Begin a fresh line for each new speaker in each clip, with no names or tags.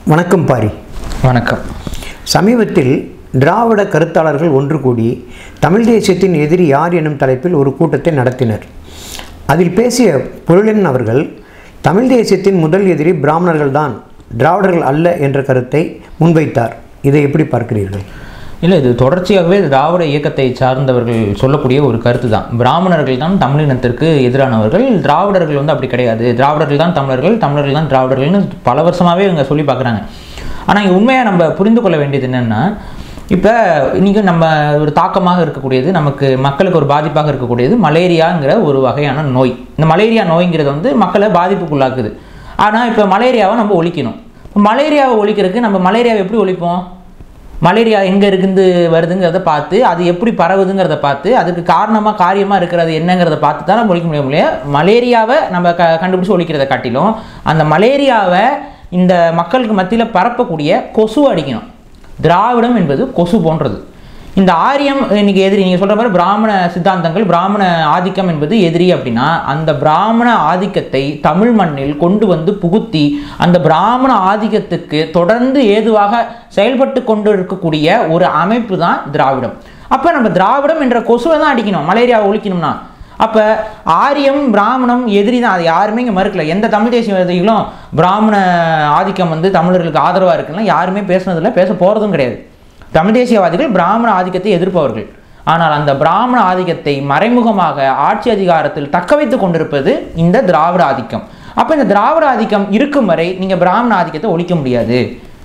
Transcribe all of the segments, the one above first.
வணக்கம் பாரி
வணக்கம்
சமீபத்தில் திராவிட கருத்தாளர்கள் ஒன்று கூடி தமிழ் தேசியத்தின் எதிரி யார் எனும் தலைப்பில் ஒரு கூட்டத்தை நடத்தினர் அதில் பேசிய பொருளன் அவர்கள் தமிழ் தேசியத்தின் முதல் எதிரி பிராமணர்கள்தான் திராவிடர்கள் அல்ல என்ற கருத்தை முன்வைத்தார் இதை எப்படி பார்க்கிறீர்கள்
இல்லை இது தொடர்ச்சியாகவே திராவிட இயக்கத்தை சார்ந்தவர்கள் சொல்லக்கூடிய ஒரு கருத்து தான் பிராமணர்கள் தான் தமிழினத்திற்கு எதிரானவர்கள் திராவிடர்கள் வந்து அப்படி கிடையாது திராவிடர்கள் தான் தமிழர்கள் தமிழர்கள் தான் திராவிடர்கள்னு பல வருஷமாகவே இவங்க சொல்லி பார்க்குறாங்க ஆனால் இங்கே உண்மையாக நம்ம புரிந்து கொள்ள வேண்டியது என்னென்னா இப்போ இன்றைக்கி நம்ம ஒரு தாக்கமாக இருக்கக்கூடியது நமக்கு மக்களுக்கு ஒரு பாதிப்பாக இருக்கக்கூடியது மலேரியாங்கிற ஒரு வகையான நோய் இந்த மலேரியா நோய்ங்கிறது வந்து மக்களை பாதிப்புக்குள்ளாக்குது ஆனால் இப்போ மலேரியாவை நம்ம ஒழிக்கணும் இப்போ மலேரியாவை ஒழிக்கிறதுக்கு நம்ம மலேரியாவை எப்படி ஒழிப்போம் மலேரியா எங்கே இருந்து வருதுங்கிறத பார்த்து அது எப்படி பரவுதுங்கிறத பார்த்து அதுக்கு காரணமாக காரியமாக இருக்கிறது என்னங்கிறத பார்த்து தான் நம்ம ஒழிக்க முடியும் இல்லையா மலேரியாவை நம்ம க கண்டுபிடிச்சி ஒழிக்கிறத காட்டிலும் அந்த மலேரியாவை இந்த மக்களுக்கு மத்தியில் பரப்பக்கூடிய கொசு அடிக்கணும் திராவிடம் என்பது கொசு போன்றது இந்த ஆரியம் இன்னைக்கு எதிரி நீங்கள் சொல்கிற மாதிரி பிராமண சித்தாந்தங்கள் பிராமண ஆதிக்கம் என்பது எதிரி அப்படின்னா அந்த பிராமண ஆதிக்கத்தை தமிழ் மண்ணில் கொண்டு வந்து புகுத்தி அந்த பிராமண ஆதிக்கத்துக்கு தொடர்ந்து ஏதுவாக செயல்பட்டு கொண்டு இருக்கக்கூடிய ஒரு அமைப்பு தான் திராவிடம் அப்போ நம்ம திராவிடம் என்ற கொசுவை தான் அடிக்கணும் மலேரியாவை ஒழிக்கணும்னா அப்போ ஆரியம் பிராமணம் எதிரி தான் அது யாருமே இங்கே மறுக்கல எந்த தமிழ் தேசியவாதிகளும் பிராமண ஆதிக்கம் வந்து தமிழர்களுக்கு ஆதரவாக இருக்குன்னா யாருமே பேசுனதில்லை பேச போகிறதும் கிடையாது தமிழ் தேசியவாதிகள் பிராமண ஆதிக்கத்தை எதிர்ப்பவர்கள் ஆனால் அந்த பிராமண ஆதிக்கத்தை மறைமுகமாக ஆட்சி அதிகாரத்தில் தக்க வைத்துக் கொண்டிருப்பது இந்த திராவிட ஆதிக்கம் அப்போ இந்த திராவிட ஆதிக்கம் இருக்கும் வரை நீங்கள் பிராமண ஆதிக்கத்தை ஒழிக்க முடியாது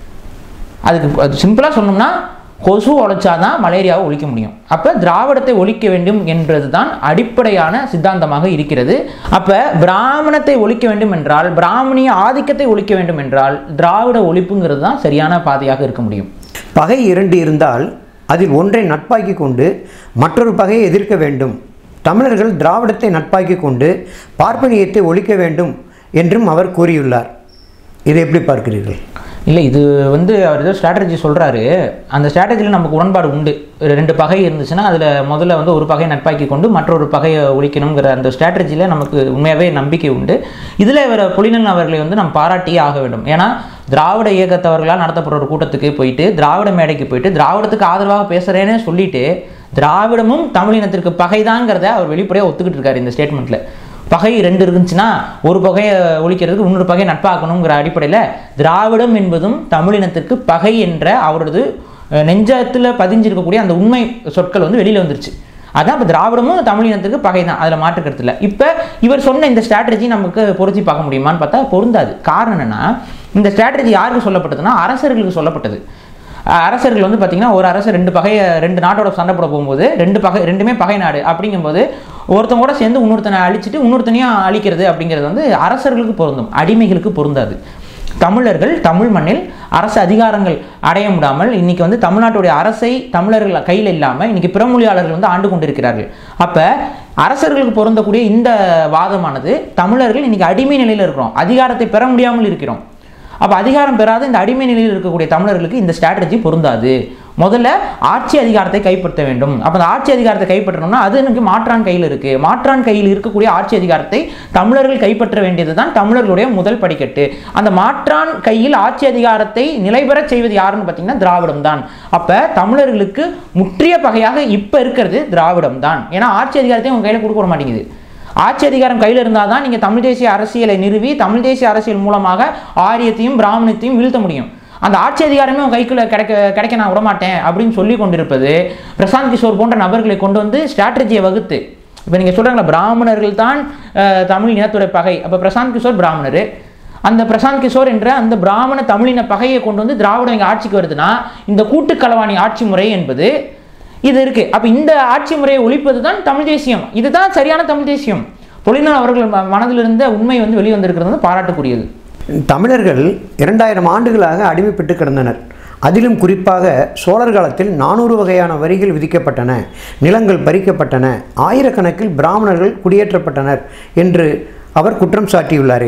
அதுக்கு அது சிம்பிளாக சொன்னோம்னா கொசு உழைச்சாதான் மலேரியாவை ஒழிக்க முடியும் அப்போ திராவிடத்தை ஒழிக்க வேண்டும் என்பது தான் அடிப்படையான சித்தாந்தமாக இருக்கிறது அப்போ பிராமணத்தை ஒழிக்க வேண்டும் என்றால் பிராமணிய ஆதிக்கத்தை ஒழிக்க வேண்டும் என்றால் திராவிட ஒழிப்புங்கிறது தான் சரியான பாதையாக இருக்க முடியும்
பகை இரண்டு இருந்தால் அதில் ஒன்றை நட்பாக்கி கொண்டு மற்றொரு பகையை எதிர்க்க வேண்டும் தமிழர்கள் திராவிடத்தை நட்பாக்கி கொண்டு பார்ப்பனியத்தை ஒழிக்க வேண்டும் என்றும் அவர் கூறியுள்ளார் இதை எப்படி பார்க்கிறீர்கள்
இல்லை இது வந்து அவர் ஏதோ ஸ்ட்ராட்டஜி சொல்கிறாரு அந்த ஸ்ட்ராட்டஜியில் நமக்கு உடன்பாடு உண்டு ரெண்டு பகை இருந்துச்சுன்னா அதில் முதல்ல வந்து ஒரு பகையை நட்பாக்கி கொண்டு மற்றொரு பகையை ஒழிக்கணுங்கிற அந்த ஸ்ட்ராட்டஜியில் நமக்கு உண்மையாகவே நம்பிக்கை உண்டு இதில் இவர் புலினன் அவர்களை வந்து நம்ம பாராட்டியே ஆக வேண்டும் ஏன்னா திராவிட இயக்கத்தவர்களால் நடத்தப்படுற ஒரு கூட்டத்துக்கு போயிட்டு திராவிட மேடைக்கு போயிட்டு திராவிடத்துக்கு ஆதரவாக பேசுகிறேன்னு சொல்லிட்டு திராவிடமும் தமிழினத்திற்கு பகைதாங்கிறத அவர் வெளிப்படையாக ஒத்துக்கிட்டு இருக்காரு இந்த ஸ்டேட்மெண்ட்டில் பகை ரெண்டு இருந்துச்சுன்னா ஒரு பகையை ஒழிக்கிறதுக்கு இன்னொரு பகையை நட்பாக்கணுங்கிற அடிப்படையில் திராவிடம் என்பதும் தமிழினத்திற்கு பகை என்ற அவரது நெஞ்சத்தில் பதிஞ்சிருக்கக்கூடிய அந்த உண்மை சொற்கள் வந்து வெளியில் வந்துருச்சு அதான் இப்போ திராவிடமும் தமிழினத்துக்கு பகை தான் அதில் மாற்றுக்கிறது இல்லை இப்போ இவர் சொன்ன இந்த ஸ்ட்ராட்டஜி நமக்கு பொருத்தி பார்க்க முடியுமான்னு பார்த்தா பொருந்தாது காரணம் என்னென்னா இந்த ஸ்ட்ராட்டஜி யாருக்கு சொல்லப்பட்டதுன்னா அரசர்களுக்கு சொல்லப்பட்டது அரசர்கள் வந்து பார்த்திங்கன்னா ஒரு அரசர் ரெண்டு பகையை ரெண்டு நாட்டோட சண்டை போட போகும்போது ரெண்டு பகை ரெண்டுமே பகை நாடு அப்படிங்கும்போது ஒருத்தங்க கூட சேர்ந்து இன்னொருத்தனை அழிச்சிட்டு இன்னொருத்தனையும் அழிக்கிறது அப்படிங்கிறது வந்து அரசர்களுக்கு பொருந்தும் அடிமைகளுக்கு பொருந்தாது தமிழர்கள் தமிழ் மண்ணில் அரசு அதிகாரங்கள் அடைய முடியாமல் இன்னைக்கு வந்து தமிழ்நாட்டுடைய அரசை தமிழர்கள் கையில் இல்லாமல் இன்னைக்கு பிறமொழியாளர்கள் வந்து ஆண்டு கொண்டிருக்கிறார்கள் அப்போ அரசர்களுக்கு பொருந்தக்கூடிய இந்த வாதமானது தமிழர்கள் இன்னைக்கு அடிமை நிலையில் இருக்கிறோம் அதிகாரத்தை பெற முடியாமல் இருக்கிறோம் அப்போ அதிகாரம் பெறாத இந்த அடிமை நிலையில் இருக்கக்கூடிய தமிழர்களுக்கு இந்த ஸ்ட்ராட்டஜி பொருந்தாது முதல்ல ஆட்சி அதிகாரத்தை கைப்பற்ற வேண்டும் அப்போ அந்த ஆட்சி அதிகாரத்தை கைப்பற்றணும்னா அது எனக்கு மாற்றான் கையில் இருக்கு மாற்றான் கையில் இருக்கக்கூடிய ஆட்சி அதிகாரத்தை தமிழர்கள் கைப்பற்ற வேண்டியது தான் தமிழர்களுடைய முதல் படிக்கட்டு அந்த மாற்றான் கையில் ஆட்சி அதிகாரத்தை நிலைபெறச் செய்வது யாருன்னு பார்த்தீங்கன்னா திராவிடம் தான் அப்போ தமிழர்களுக்கு முற்றிய பகையாக இப்போ இருக்கிறது திராவிடம் தான் ஏன்னா ஆட்சி அதிகாரத்தை உங்க கையில் கொடுக்க விட மாட்டேங்குது ஆட்சி அதிகாரம் கையில் இருந்தால் தான் நீங்கள் தமிழ் தேசிய அரசியலை நிறுவி தமிழ் தேசிய அரசியல் மூலமாக ஆரியத்தையும் பிராமணத்தையும் வீழ்த்த முடியும் அந்த ஆட்சி அதிகாரமே உங்கள் கைக்குள்ள கிடைக்க கிடைக்க நான் விடமாட்டேன் அப்படின்னு சொல்லி கொண்டிருப்பது பிரசாந்த் கிஷோர் போன்ற நபர்களை கொண்டு வந்து ஸ்ட்ராட்டஜியை வகுத்து இப்போ நீங்கள் சொல்கிறாங்களா பிராமணர்கள் தான் தமிழ் இனத்துடைய பகை அப்போ பிரசாந்த் கிஷோர் பிராமணர் அந்த பிரசாந்த் கிஷோர் என்ற அந்த பிராமண தமிழின பகையை கொண்டு வந்து திராவிடம் இங்கே ஆட்சிக்கு வருதுன்னா இந்த கூட்டுக்களவாணி ஆட்சி முறை என்பது இது இருக்கு அப்ப இந்த ஆட்சி முறையை ஒழிப்பது தான் தமிழ் தேசியம் இதுதான் சரியான தமிழ் தேசியம் பொலினார் அவர்கள் மனதில் இருந்த உண்மை வந்து வெளிவந்திருக்கிறது வந்து பாராட்டுக்குரியது
தமிழர்கள் இரண்டாயிரம் ஆண்டுகளாக அடிமைப்பட்டு கிடந்தனர் அதிலும் குறிப்பாக சோழர் காலத்தில் நானூறு வகையான வரிகள் விதிக்கப்பட்டன நிலங்கள் பறிக்கப்பட்டன ஆயிரக்கணக்கில் பிராமணர்கள் குடியேற்றப்பட்டனர் என்று அவர் குற்றம் சாட்டியுள்ளாரே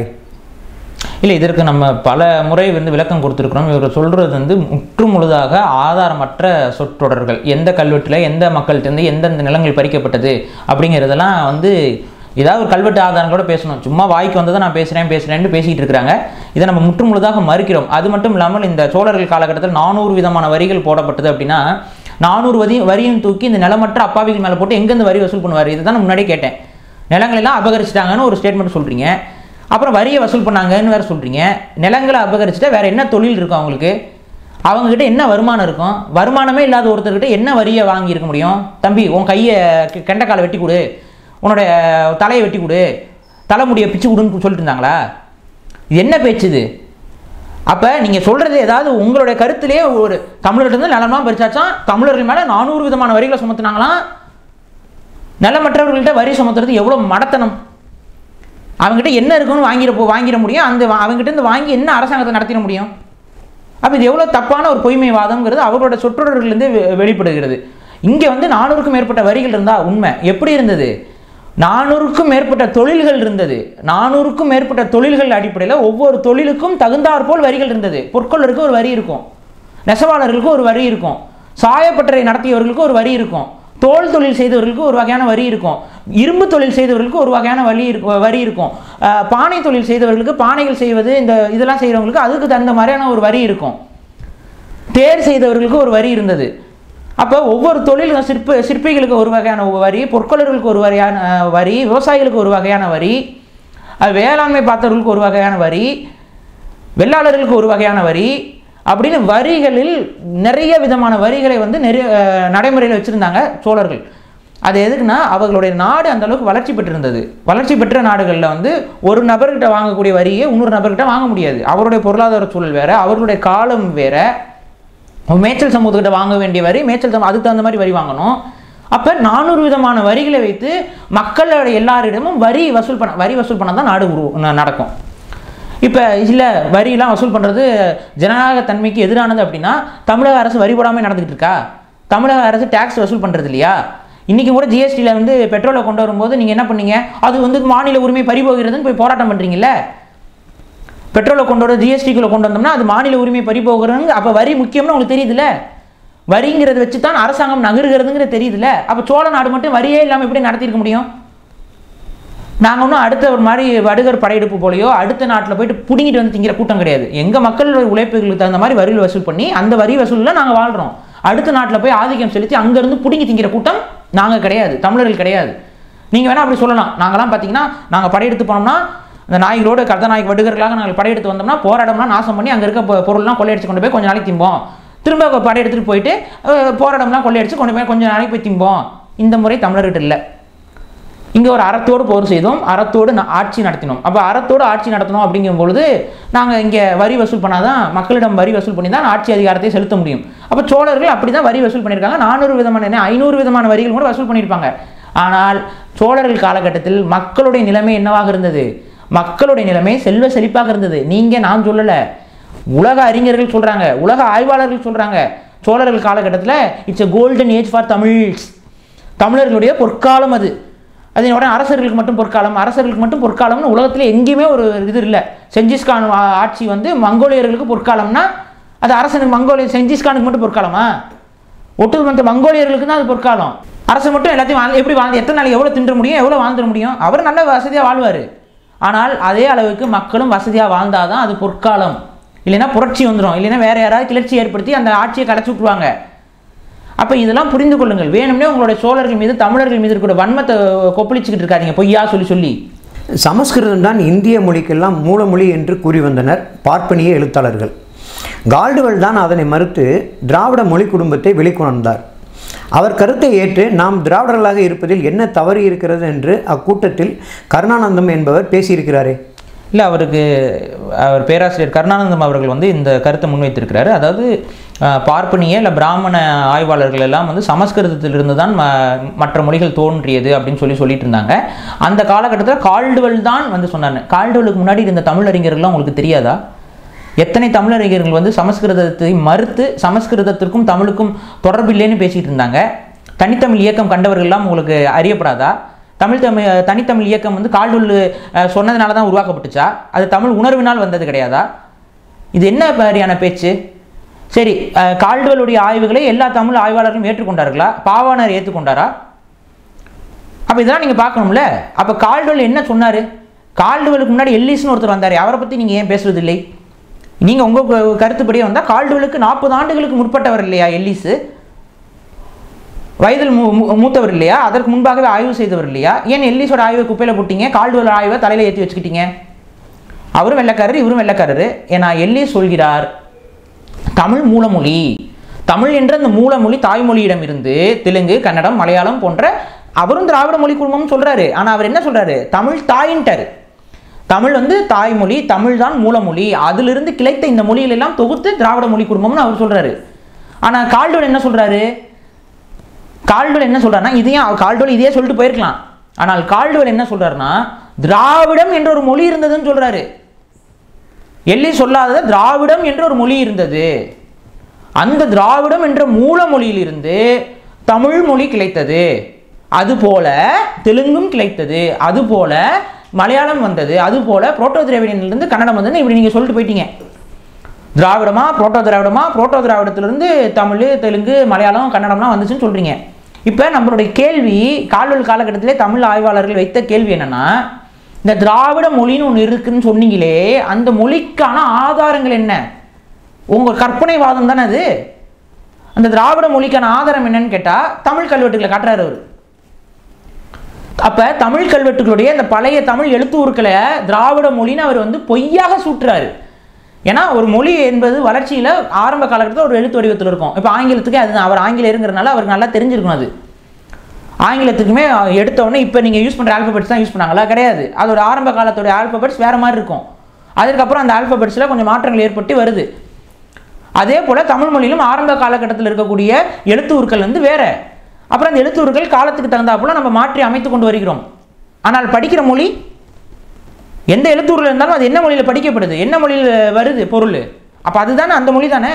இல்லை இதற்கு நம்ம பல முறை வந்து விளக்கம் கொடுத்துருக்குறோம் இவர் சொல்கிறது வந்து முற்று முழுதாக ஆதாரமற்ற சொற்றொடர்கள் எந்த கல்வெட்டில் எந்த மக்கள்கிட்ட எந்தெந்த நிலங்கள் பறிக்கப்பட்டது அப்படிங்கிறதெல்லாம் வந்து ஏதாவது ஒரு கல்வெட்டு ஆதாரங்களோட பேசணும் சும்மா வாய்க்கு வந்ததை நான் பேசுகிறேன் பேசுகிறேன்னு பேசிகிட்டு இருக்கிறாங்க இதை நம்ம முற்றுமுழுதாக மறுக்கிறோம் அது மட்டும் இல்லாமல் இந்த சோழர்கள் காலகட்டத்தில் நானூறு விதமான வரிகள் போடப்பட்டது அப்படின்னா நானூறு வரி வரியும் தூக்கி இந்த நிலமற்ற அப்பாவிகள் மேலே போட்டு எங்கேருந்து வரி வசூல் பண்ணுவார் இதுதான் நான் முன்னாடியே கேட்டேன் நிலங்கள் எல்லாம் அபகரிச்சிட்டாங்கன்னு ஒரு ஸ்டேட்மெண்ட் சொல்கிறீங்க அப்புறம் வரியை வசூல் பண்ணாங்கன்னு வேறு சொல்கிறீங்க நிலங்களை அபகரிச்சுட்டா வேறு என்ன தொழில் இருக்கும் அவங்களுக்கு அவங்கக்கிட்ட என்ன வருமானம் இருக்கும் வருமானமே இல்லாத ஒருத்தர்கிட்ட என்ன வரியை வாங்கி இருக்க முடியும் தம்பி உன் கையை கெ- கெண்டைக்காலை வெட்டி கொடு உன்னோட தலையை வெட்டி கொடு தலைமுடியை பிச்சு கொடுன்னு சொல்லிட்டு இருந்தாங்களா இது என்ன பேச்சு இது அப்போ நீங்கள் சொல்கிறது ஏதாவது உங்களுடைய கருத்திலே ஒரு தமிழர்கிட்ட நிலமாக பறிச்சாச்சாம் தமிழர்கள் மேலே நானூறு விதமான வரிகளை சுமத்துனாங்களாம் நிலமற்றவர்கள்ட்ட வரி சுமத்துறது எவ்வளோ மடத்தனம் அவங்ககிட்ட என்ன இருக்குன்னு வாங்கிட போ வாங்கிட முடியும் அந்த வா- அவங்ககிட்ட இருந்து வாங்கி என்ன அரசாங்கத்தை நடத்திட முடியும் அப்போ இது எவ்வளோ தப்பான ஒரு பொய்மைவாதம்ங்கிறது அவர்களோட சொற்றொடர்களிலிருந்து வெ- வெளிப்படுகிறது இங்கே வந்து நானூறுக்கும் மேற்பட்ட வரிகள் இருந்தால் உண்மை எப்படி இருந்தது நானூறுக்கும் மேற்பட்ட தொழில்கள் இருந்தது நானூறுக்கும் மேற்பட்ட தொழில்கள் அடிப்படையில் ஒவ்வொரு தொழிலுக்கும் தகுந்தாற்போல் வரிகள் இருந்தது பொற்கொள்ளருக்கு ஒரு வரி இருக்கும் நெசவாளர்களுக்கு ஒரு வரி இருக்கும் சாயப்பட்டறை நடத்தியவர்களுக்கு ஒரு வரி இருக்கும் தோல் தொழில் செய்தவர்களுக்கு ஒரு வகையான வரி இருக்கும் இரும்பு தொழில் செய்தவர்களுக்கு ஒரு வகையான வரி இருக்கும் வரி இருக்கும் அஹ், பானை தொழில் செய்தவர்களுக்கு பானைகள் செய்வது இந்த இதெல்லாம் செய்கிறவங்களுக்கு அதுக்கு தகுந்த மாதிரியான ஒரு வரி இருக்கும் தேர் செய்தவர்களுக்கு ஒரு வரி இருந்தது அப்போ ஒவ்வொரு தொழில் சிற்ப சிற்பிகளுக்கு ஒரு வகையான வரி பொற்கொள்ளர்களுக்கு ஒரு வகையான அஹ், வரி விவசாயிகளுக்கு ஒரு வகையான வரி அது வேளாண்மை பார்த்தவர்களுக்கு ஒரு வகையான வரி வெள்ளாளர்களுக்கு ஒரு வகையான வரி அப்படின்னு வரிகளில் நிறைய விதமான வரிகளை வந்து நிறைய நடைமுறையில் வச்சுருந்தாங்க சோழர்கள் அது எதுக்குன்னா அவர்களுடைய நாடு அந்த அளவுக்கு வளர்ச்சி பெற்றிருந்தது வளர்ச்சி பெற்ற நாடுகளில் வந்து ஒரு நபர்கிட்ட வாங்கக்கூடிய வரியை இன்னொரு நபர்கிட்ட வாங்க முடியாது அவருடைய பொருளாதார சூழல் வேற அவர்களுடைய காலம் வேற மேய்ச்சல் சமூகத்துக்கிட்ட வாங்க வேண்டிய வரி மேய்ச்சல் சமூகம் அதுக்கு தகுந்த மாதிரி வரி வாங்கணும் அப்போ நானூறு விதமான வரிகளை வைத்து மக்களோட எல்லாரிடமும் வரி வசூல் பண்ண வரி வசூல் பண்ண தான் நாடு உரு ந- நடக்கும் இப்போ இல்லை வரியெல்லாம் வசூல் பண்ணுறது ஜனநாயக தன்மைக்கு எதிரானது அப்படின்னா தமிழக அரசு வரி போடாமல் நடந்துக்கிட்டு இருக்கா தமிழக அரசு டேக்ஸ் வசூல் பண்ணுறது இல்லையா இன்றைக்கி கூட ஜிஎஸ்டியில் வந்து பெட்ரோலை கொண்டு வரும்போது நீங்கள் என்ன பண்ணீங்க அது வந்து மாநில உரிமை பறிபோகிறதுன்னு போய் போராட்டம் பண்ணுறீங்கல்ல பெட்ரோலை கொண்டு வர ஜிஎஸ்டிக்குள்ளே கொண்டு வந்தோம்னா அது மாநில உரிமை பறி போகிறது அப்போ வரி முக்கியம்னு உங்களுக்கு தெரியுதுல்ல வரிங்கிறத வச்சு தான் அரசாங்கம் நகருகிறதுங்கிறது தெரியுதுல்ல அப்போ சோழ நாடு மட்டும் வரியே இல்லாமல் எப்படி நடத்தியிருக்க முடியும் நாங்கள் ஒன்றும் அடுத்த ஒரு மாதிரி வடுகர் படையெடுப்பு போலையோ அடுத்த நாட்டில் போயிட்டு பிடுங்கிட்டு வந்து திங்கிற கூட்டம் கிடையாது எங்கள் மக்களோட உழைப்புகளுக்கு தகுந்த மாதிரி வரிகள் வசூல் பண்ணி அந்த வரி வசூலில் நாங்கள் வாழ்கிறோம் அடுத்த நாட்டில் போய் ஆதிக்கம் செலுத்தி அங்கேருந்து பிடுங்கி திங்கிற கூட்டம் நாங்கள் கிடையாது தமிழர்கள் கிடையாது நீங்கள் வேணால் அப்படி சொல்லலாம் நாங்களாம் பார்த்தீங்கன்னா நாங்கள் படையெடுத்து போனோம்னா இந்த நாய்களோட கர்த்தநாயக் வடுகர்களாக நாங்கள் படையெடுத்து வந்தோம்னா போராடம்லாம் நாசம் பண்ணி அங்கே இருக்க பொ- பொருள்லாம் கொள்ளையடிச்சு கொண்டு போய் கொஞ்ச நாளைக்கு திம்போம் திரும்ப படையெடுத்துட்டு போயிட்டு அஹ், போராடம்லாம் கொள்ளையடிச்சு கொண்டு போய் கொஞ்ச நாளைக்கு போய் திம்போம் இந்த முறை தமிழர்கிட்ட இல்லை இங்கே ஒரு அறத்தோடு போர் செய்தோம் அறத்தோடு ந- ஆட்சி நடத்தினோம் அப்போ அறத்தோடு ஆட்சி நடத்தணும் அப்படிங்கும் பொழுது நாங்கள் இங்கே வரி வசூல் பண்ணாதான் மக்களிடம் வரி வசூல் பண்ணி தான் ஆட்சி அதிகாரத்தை செலுத்த முடியும் அப்போ சோழர்கள் அப்படி தான் வரி வசூல் பண்ணியிருக்காங்க நானூறு விதமான என்ன ஐநூறு விதமான வரிகள் கூட வசூல் பண்ணியிருப்பாங்க ஆனால் சோழர்கள் காலகட்டத்தில் மக்களுடைய நிலைமை என்னவாக இருந்தது மக்களுடைய நிலைமை செல்வ செழிப்பாக இருந்தது நீங்கள் நான் சொல்லலை உலக அறிஞர்கள் சொல்கிறாங்க உலக ஆய்வாளர்கள் சொல்கிறாங்க சோழர்கள் காலகட்டத்தில் it's a golden age for Tamils தமிழர்களுடைய பொற்காலம் அது அது உடனே அரசர்களுக்கு மட்டும் பொற்காலம் அரசர்களுக்கு மட்டும் பொற்காலம்னு உலகத்தில் எங்கேயுமே ஒரு இது இல்லை செஞ்சிஸ்கான் ஆ- ஆட்சி வந்து மங்கோலியர்களுக்கு பொற்காலம்னா அது அரசனுக்கு மங்கோலிய செஞ்சிஸ்கானுக்கு மட்டும் பொற்காலமா ஒட்டுமொத்த மங்கோலியர்களுக்கு தான் அது பொற்காலம் அரசன் மட்டும் எல்லாத்தையும் வாழ்ந்து எப்படி வாழ்ந்து எத்தனை நாளைக்கு எவ்வளோ தின்ற முடியும் எவ்வளோ வாழ்ந்துட முடியும் அவர் நல்ல வசதியாக வாழ்வார் ஆனால் அதே அளவுக்கு மக்களும் வசதியாக வாழ்ந்தாதான் அது பொற்காலம் இல்லைன்னா புரட்சி வந்துடும் இல்லைன்னா வேற யாராவது கிளர்ச்சி ஏற்படுத்தி அந்த ஆட்சியை கலைச்சி விட்ருவாங்க அப்போ இதெல்லாம் புரிந்து கொள்ளுங்கள் வேணும்னே உங்களுடைய சோழர்கள் மீது தமிழர்கள் மீது இருக்கிற வன்மத்தை கொப்பளிச்சுக்கிட்டு இருக்காதீங்க பொய்யா சொல்லி சொல்லி
சமஸ்கிருதம் தான் இந்திய மொழிக்கெல்லாம் மூலமொழி என்று கூறி வந்தனர் பார்ப்பனிய எழுத்தாளர்கள் கால்டுவெல் தான் அதனை மறுத்து திராவிட மொழி குடும்பத்தை வெளிக்கொணர்ந்தார் அவர் கருத்தை ஏற்று நாம் திராவிடர்களாக இருப்பதில் என்ன தவறு இருக்கிறது என்று அக்கூட்டத்தில் கருணானந்தம் என்பவர் பேசியிருக்கிறாரே
இல்லை அவருக்கு அவர் பேராசிரியர் கருணானந்தம் அவர்கள் வந்து இந்த கருத்தை முன்வைத்திருக்கிறாரு அதாவது அஹ், பார்ப்பனிய இல்லை பிராமண ஆய்வாளர்கள் எல்லாம் வந்து சமஸ்கிருதத்திலிருந்து தான் ம- மற்ற மொழிகள் தோன்றியது அப்படின்னு சொல்லி சொல்லிட்டு இருந்தாங்க அந்த காலகட்டத்தில் கால்டுவெல் தான் வந்து சொன்னாங்க கால்டுவெலுக்கு முன்னாடி இருந்த தமிழறிஞர்கள்லாம் உங்களுக்கு தெரியாதா எத்தனை தமிழறிஞர்கள் வந்து சமஸ்கிருதத்தை மறுத்து சமஸ்கிருதத்திற்கும் தமிழுக்கும் தொடர்பில்லைன்னு பேசிட்டு இருந்தாங்க தனித்தமிழ் இயக்கம் கண்டவர்கள்லாம் உங்களுக்கு அறியப்படாதா தமிழ் தமிழ் தனித்தமிழ் இயக்கம் வந்து கால்டுவல் அஹ், சொன்னதுனால தான் உருவாக்கப்பட்டுச்சா அது தமிழ் உணர்வினால் வந்தது கிடையாதா இது என்ன மாதிரியான பேச்சு சரி அஹ், கால்டுவலுடைய ஆய்வுகளை எல்லா தமிழ் ஆய்வாளர்களும் ஏற்றுக்கொண்டார்களா பாவாணர் ஏற்றுக்கொண்டாரா அப்போ இதெல்லாம் நீங்கள் பார்க்கணும்ல அப்போ கால்டுவெல் என்ன சொன்னார் கால்டுவெலுக்கு முன்னாடி எல்லிஸ்னு ஒருத்தர் வந்தார் அவரை பற்றி நீங்கள் ஏன் பேசுறது இல்லை நீங்கள் உங்கள் கருத்துப்படியே வந்தால் கால்டுவெலுக்கு நாற்பது ஆண்டுகளுக்கு முற்பட்டவர் இல்லையா எல்லிஸு வயதில் மூ மூ- மூத்தவர் இல்லையா அதற்கு முன்பாகவே ஆய்வு செய்தவர் இல்லையா ஏன் எல்லிஸோட ஆய்வை குப்பையில் போட்டீங்க கால்டுவெல் ஆய்வை தலையில் ஏற்றி வச்சுக்கிட்டீங்க அவரும் வெள்ளக்காரர் இவரும் வெள்ளக்காரர் ஏன்னா எல்லிஸ் சொல்கிறார் தமிழ் மூலமொழி தமிழ் என்ற அந்த மூலமொழி தாய்மொழியிடம் இருந்து தெலுங்கு கன்னடம் மலையாளம் போன்ற அவரும் திராவிட மொழி குழுமம் சொல்றாரு ஆனா அவர் என்ன சொல்றாரு தமிழ் தாயின்ட்டாரு தமிழ் வந்து தாய்மொழி தமிழ் தான் மூலமொழி அதிலிருந்து கிளைத்த இந்த மொழிகள் எல்லாம் தொகுத்து திராவிட மொழி குடும்பம்னு அவர் சொல்றாரு ஆனா கால்டுவல் என்ன சொல்றாரு கால்டுவல் என்ன சொல்றாருன்னா இதையும் கால்டுவல் இதையே சொல்லிட்டு போயிருக்கலாம் ஆனால் கால்டுவல் என்ன சொல்றாருன்னா திராவிடம் என்ற ஒரு மொழி இருந்ததுன்னு சொல்றாரு எள்ளி சொல்லாத திராவிடம் என்ற ஒரு மொழி இருந்தது அந்த திராவிடம் என்ற மூல மொழியிலிருந்து தமிழ் மொழி கிளைத்தது அதுபோல தெலுங்கும் கிளைத்தது அதுபோல மலையாளம் வந்தது அதுபோல புரோட்டோ திராவிடனிலிருந்து கன்னடம் வந்ததுன்னு இப்படி நீங்க சொல்லிட்டு போயிட்டீங்க திராவிடமா புரோட்டோ திராவிடமா புரோட்டோ திராவிடத்திலிருந்து தமிழ் தெலுங்கு மலையாளம் கன்னடம்லாம் வந்துச்சுன்னு சொல்றீங்க இப்போ நம்மளுடைய கேள்வி கால்வெல் காலகட்டத்திலே தமிழ் ஆய்வாளர்கள் வைத்த கேள்வி என்னன்னா இந்த திராவிட மொழின்னு ஒன்று இருக்குன்னு சொன்னீங்களே அந்த மொழிக்கான ஆதாரங்கள் என்ன உங்க கற்பனைவாதம் தானே அது அந்த திராவிட மொழிக்கான ஆதாரம் என்னன்னு கேட்டா தமிழ் கல்வெட்டுகளை காட்டுறாரு அவர் அப்ப தமிழ் கல்வெட்டுகளுடைய அந்த பழைய தமிழ் எழுத்துருக்களை திராவிட மொழின்னு அவர் வந்து பொய்யாக சூட்டுறாரு ஏன்னா ஒரு மொழி என்பது வளர்ச்சியில ஆரம்ப காலகட்டத்தில் ஒரு எழுத்து வடிவத்தில் இருக்கும் இப்போ ஆங்கிலத்துக்கு அது அவர் ஆங்கிலேயருங்கிறனால அவருக்கு நல்லா தெரிஞ்சிருக்கும் அது ஆங்கிலத்துக்குமே எடுத்த உடனே இப்போ நீங்கள் யூஸ் பண்ணுற ஆல்பபெட்ஸ் தான் யூஸ் பண்ணாங்களா கிடையாது அதோட ஆரம்ப காலத்தோட ஆல்பபெட்ஸ் வேற மாதிரி இருக்கும் அதுக்கப்புறம் அந்த ஆல்பபெட்ஸில் கொஞ்சம் மாற்றங்கள் ஏற்பட்டு வருது அதே போல் தமிழ் மொழியிலும் ஆரம்ப காலகட்டத்தில் இருக்கக்கூடிய எழுத்து உருக்கள் வந்து வேற அப்புறம் அந்த எழுத்து உருக்கள் காலத்துக்கு தகுந்தாப்புல நம்ம மாற்றி அமைத்து கொண்டு வருகிறோம் ஆனால் படிக்கிற மொழி எந்த எழுத்தூரில் இருந்தாலும் அது என்ன மொழியில் படிக்கப்படுது என்ன மொழியில் வருது பொருள் அப்போ அதுதானே அந்த மொழி தானே